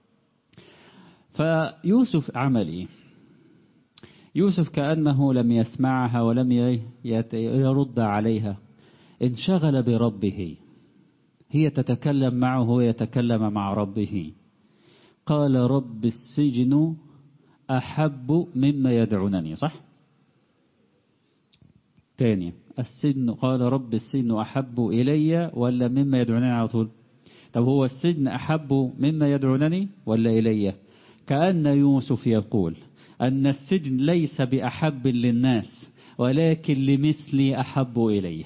فيوسف عمل إيه يوسف كأنه لم يسمعها ولم يرد عليها انشغل بربه هي تتكلم معه ويتكلم مع ربه قال رب السجن أحب مما يدعونني صح تاني السجن قال رب السجن أحب إلي ولا مما يدعونني على طول طب هو السجن أحب مما يدعونني ولا إلي كأن يوسف يقول أن السجن ليس بأحب للناس ولكن لمثلي أحب إليه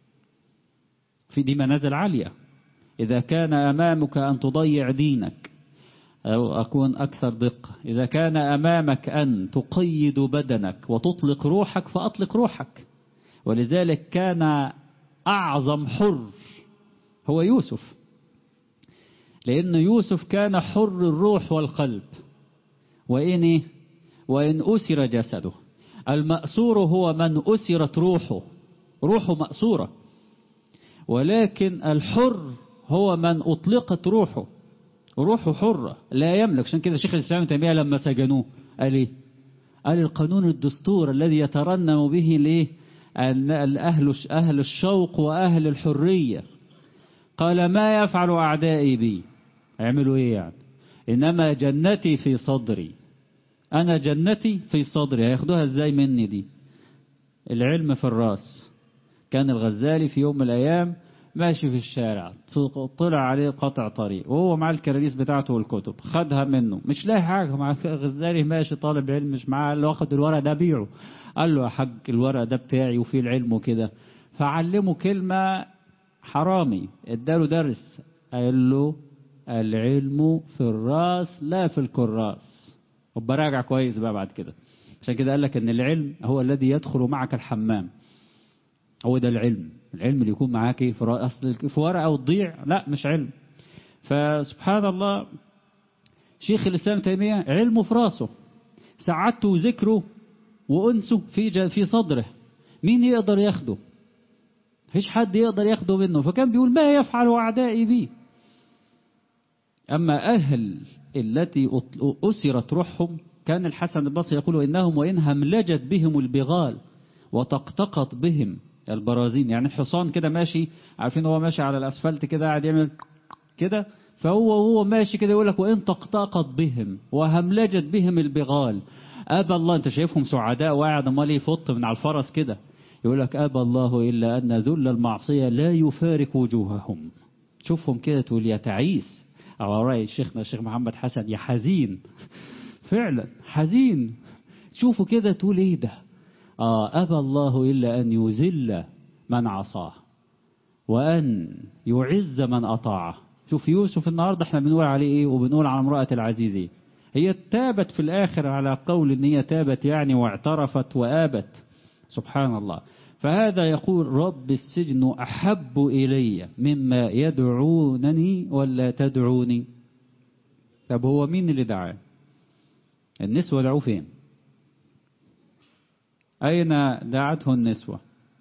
في دي منازل عالية إذا كان أمامك أن تضيع دينك أو أكون أكثر دقة إذا كان أمامك أن تقيد بدنك وتطلق روحك فأطلق روحك ولذلك كان أعظم حر هو يوسف لأن يوسف كان حر الروح والقلب وإن وإن أسر جسده المأسور هو من أسرت روحه روحه مأسورة ولكن الحر هو من أطلقت روحه روحه حرة لا يملك عشان كده شيخ الإسلام تيمية لما سجنوه قال إيه قال القانون الدستور الذي يترنم به ليه أهل أهل الشوق وأهل الحرية قال ما يفعل أعدائي بي يعملوا إيه يعني إنما جنتي في صدري أنا جنتي في صدري هياخدوها إزاي مني دي العلم في الراس كان الغزالي في يوم من الأيام ماشي في الشارع طلع عليه قطع طريق وهو مع الكراريس بتاعته والكتب خدها منه مش لاقي حاجة مع الغزالي ماشي طالب علم مش معاه قال له واخد الورق ده بيعه قال له يا حاج الورق ده بتاعي وفيه العلم وكده فعلمه كلمة حرامي اداله درس قال له العلم في الراس لا في الكراس وبراجع كويس بقى بعد كده عشان كده قال لك ان العلم هو الذي يدخل معك الحمام هو ده العلم العلم اللي يكون معاك في اصل في ورقه وتضيع لا مش علم فسبحان الله شيخ الاسلام تيميه علمه في راسه سعادته وذكره وانسه في في صدره مين يقدر ياخده مفيش حد يقدر ياخده منه فكان بيقول ما يفعل اعدائي بي اما اهل التي اسرت روحهم كان الحسن البصري يقول انهم وان هملجت بهم البغال وتقتقط بهم البرازين يعني الحصان كده ماشي عارفين هو ماشي على الاسفلت كده قاعد يعمل كده فهو وهو ماشي كده يقول لك وان تقتقط بهم وهملجت بهم البغال ابى الله انت شايفهم سعداء وقاعد امال يفط من على الفرس كده يقول لك ابى الله الا ان ذل المعصيه لا يفارق وجوههم تشوفهم كده تقول يا تعيس على راي شيخنا الشيخ محمد حسن يا حزين فعلا حزين تشوفوا كده تقول ايه ده آه أبى الله إلا أن يذل من عصاه وأن يعز من أطاعه شوف يوسف النهاردة احنا بنقول عليه ايه وبنقول على امرأة العزيز ايه هي تابت في الآخر على قول ان هي تابت يعني واعترفت وآبت سبحان الله فهذا يقول رب السجن أحب إلي مما يدعونني ولا تدعوني طب هو مين اللي دعاه النسوة دعوه فين أين دعته النسوة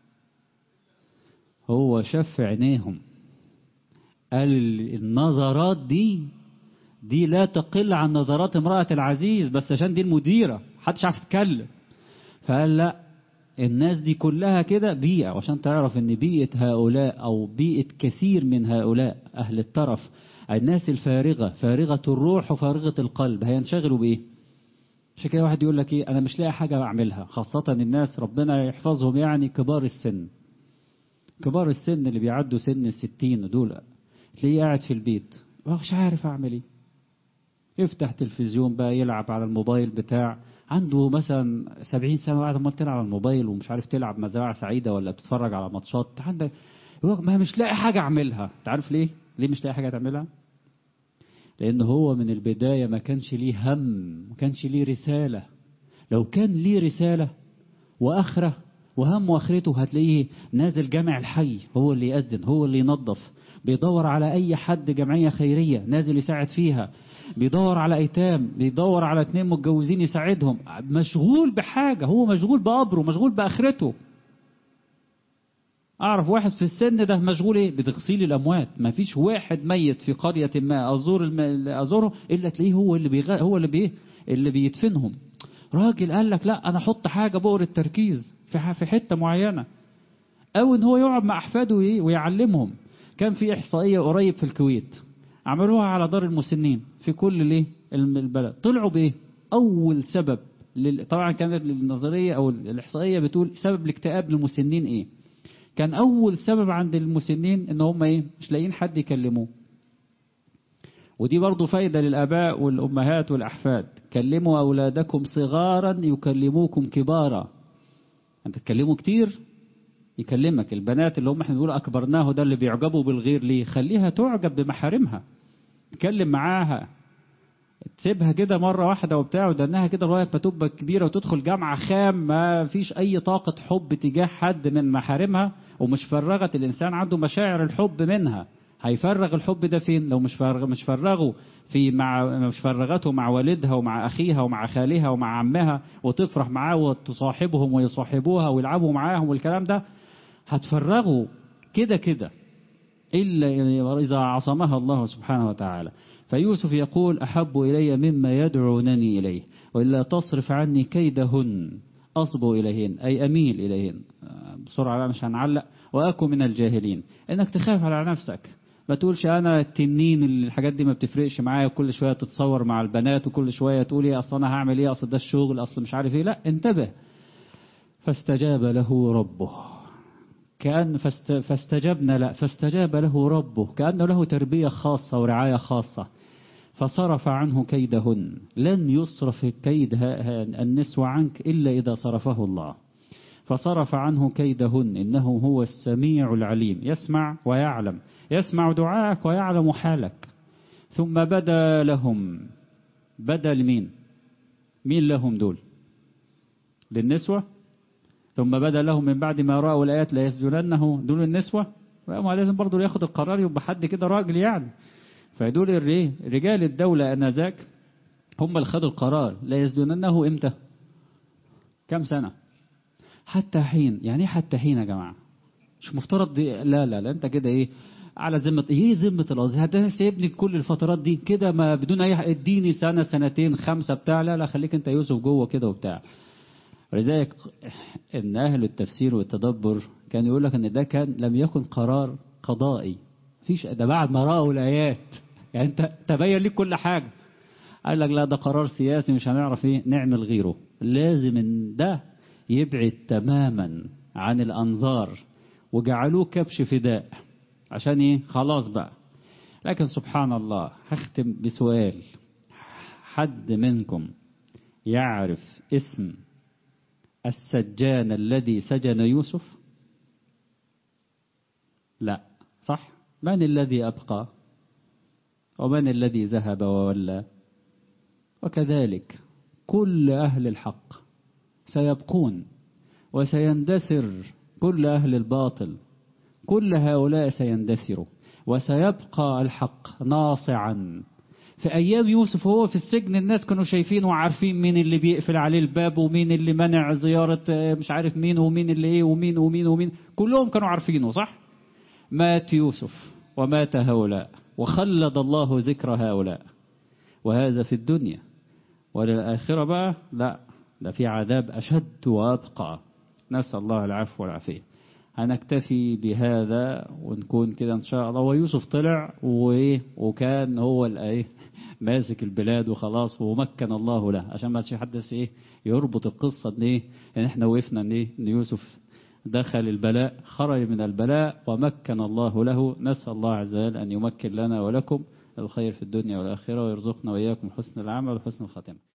هو شف عينيهم قال النظرات دي دي لا تقل عن نظرات امرأة العزيز بس عشان دي المديرة محدش عارف يتكلم فقال لا الناس دي كلها كده بيئة وعشان تعرف ان بيئة هؤلاء او بيئة كثير من هؤلاء اهل الترف الناس الفارغة فارغة الروح وفارغة القلب هينشغلوا بايه عشان كده واحد يقول لك ايه انا مش لاقي حاجة اعملها خاصة الناس ربنا يحفظهم يعني كبار السن كبار السن اللي بيعدوا سن الستين دول تلاقيه قاعد في البيت مش عارف اعمل ايه يفتح تلفزيون بقى يلعب على الموبايل بتاع عنده مثلا 70 سنة وقاعد امال تلعب على الموبايل ومش عارف تلعب مزارع سعيدة ولا بتتفرج على ماتشات عندك ما مش لاقي حاجة اعملها انت عارف ليه ليه مش لاقي حاجة تعملها لان هو من البداية ما كانش ليه هم ما كانش ليه رسالة لو كان ليه رسالة واخرة وهم واخرته هتلاقيه نازل جامع الحي هو اللي يأذن هو اللي ينظف بيدور على اي حد جمعية خيرية نازل يساعد فيها بيدور على ايتام بيدور على اتنين متجوزين يساعدهم مشغول بحاجة هو مشغول بقبره مشغول باخرته اعرف واحد في السن ده مشغول ايه بتغسيل الاموات ما فيش واحد ميت في قرية ما ازور الم... ازوره الا تلاقيه هو اللي بيغ... هو اللي بيه اللي بيدفنهم راجل قال لك لا انا احط حاجة بؤر التركيز في في حتة معينة او ان هو يقعد مع احفاده ويعلمهم كان في احصائية قريب في الكويت عملوها على دار المسنين في كل ليه البلد طلعوا بايه اول سبب لل... طبعا كانت النظرية او الاحصائية بتقول سبب الاكتئاب للمسنين ايه كان اول سبب عند المسنين ان هم ايه مش لاقيين حد يكلموه ودي برضو فايدة للآباء والأمهات والأحفاد كلموا أولادكم صغارا يكلموكم كبارا أنت تكلموا كتير يكلمك البنات اللي هم احنا بنقول أكبرناه ده اللي بيعجبوا بالغير ليه خليها تعجب بمحارمها اتكلم معاها تسيبها كده مرة واحدة وبتاع ودنها كده لغاية ما تبقى كبيرة وتدخل جامعة خام ما فيش أي طاقة حب تجاه حد من محارمها ومش فرغت الإنسان عنده مشاعر الحب منها هيفرغ الحب ده فين لو مش فرغ مش فرغه في مع مش فرغته مع والدها ومع أخيها ومع خالها ومع عمها وتفرح معاه وتصاحبهم ويصاحبوها ويلعبوا معاهم والكلام ده هتفرغوا كده كده إلا إذا عصمها الله سبحانه وتعالى فيوسف يقول أحب إلي مما يدعونني إليه وإلا تصرف عني كيدهن أصبو إليهن أي أميل إليهن بسرعة مش هنعلق وأكون من الجاهلين إنك تخاف على نفسك ما تقولش أنا التنين الحاجات دي ما بتفرقش معايا وكل شوية تتصور مع البنات وكل شوية تقول إيه أصل أنا هعمل إيه أصل ده الشغل أصل مش عارف إيه لا انتبه فاستجاب له ربه كأن فاست فاستجبنا لا فاستجاب له ربه كأنه له تربية خاصة ورعاية خاصة فصرف عنه كيدهن لن يصرف كيد النسوة عنك إلا إذا صرفه الله فصرف عنه كيدهن إنه هو السميع العليم يسمع ويعلم يسمع دعاءك ويعلم حالك ثم بدا لهم بدا لمين مين لهم دول للنسوة ثم بدا لهم من بعد ما رأوا الآيات لا يسجننه دول النسوة ما لازم برضه ياخد القرار يبقى حد كده راجل يعني فدول الريه رجال الدولة أنذاك هم اللي خدوا القرار لا يسجننه إمتى كم سنة حتى حين يعني حتى حين يا جماعة مش مفترض دي لا لا لا انت كده ايه على ذمة ايه ذمة القضية ده سيبني كل الفترات دي كده ما بدون اي اديني سنة سنتين خمسة بتاع لا لا خليك انت يوسف جوه كده وبتاع ولذلك ان اهل التفسير والتدبر كان يقول لك ان ده كان لم يكن قرار قضائي فيش ده بعد ما رأوا الايات يعني انت تبين لك كل حاجة قال لك لا ده قرار سياسي مش هنعرف ايه نعمل غيره لازم ان ده يبعد تماما عن الانظار وجعلوه كبش فداء عشان ايه خلاص بقى لكن سبحان الله هختم بسؤال حد منكم يعرف اسم السجان الذي سجن يوسف لا صح من الذي أبقى ومن الذي ذهب وولى وكذلك كل أهل الحق سيبقون وسيندثر كل أهل الباطل كل هؤلاء سيندثروا وسيبقى الحق ناصعا في أيام يوسف وهو في السجن الناس كانوا شايفين وعارفين مين اللي بيقفل عليه الباب ومين اللي منع زيارة مش عارف مين ومين اللي ايه ومين ومين ومين كلهم كانوا عارفينه صح مات يوسف ومات هؤلاء وخلد الله ذكر هؤلاء وهذا في الدنيا وللآخرة بقى لا ده في عذاب أشد وأبقى نسأل الله العفو والعافية هنكتفي بهذا ونكون كده ان شاء الله ويوسف طلع وايه وكان هو الايه ماسك البلاد وخلاص ومكن الله له عشان ما يحدث ايه يربط القصه ان ايه ان احنا وقفنا ان ايه ان يوسف دخل البلاء خرج من البلاء ومكن الله له نسال الله عز وجل ان يمكن لنا ولكم الخير في الدنيا والاخره ويرزقنا واياكم حسن العمل وحسن الخاتمه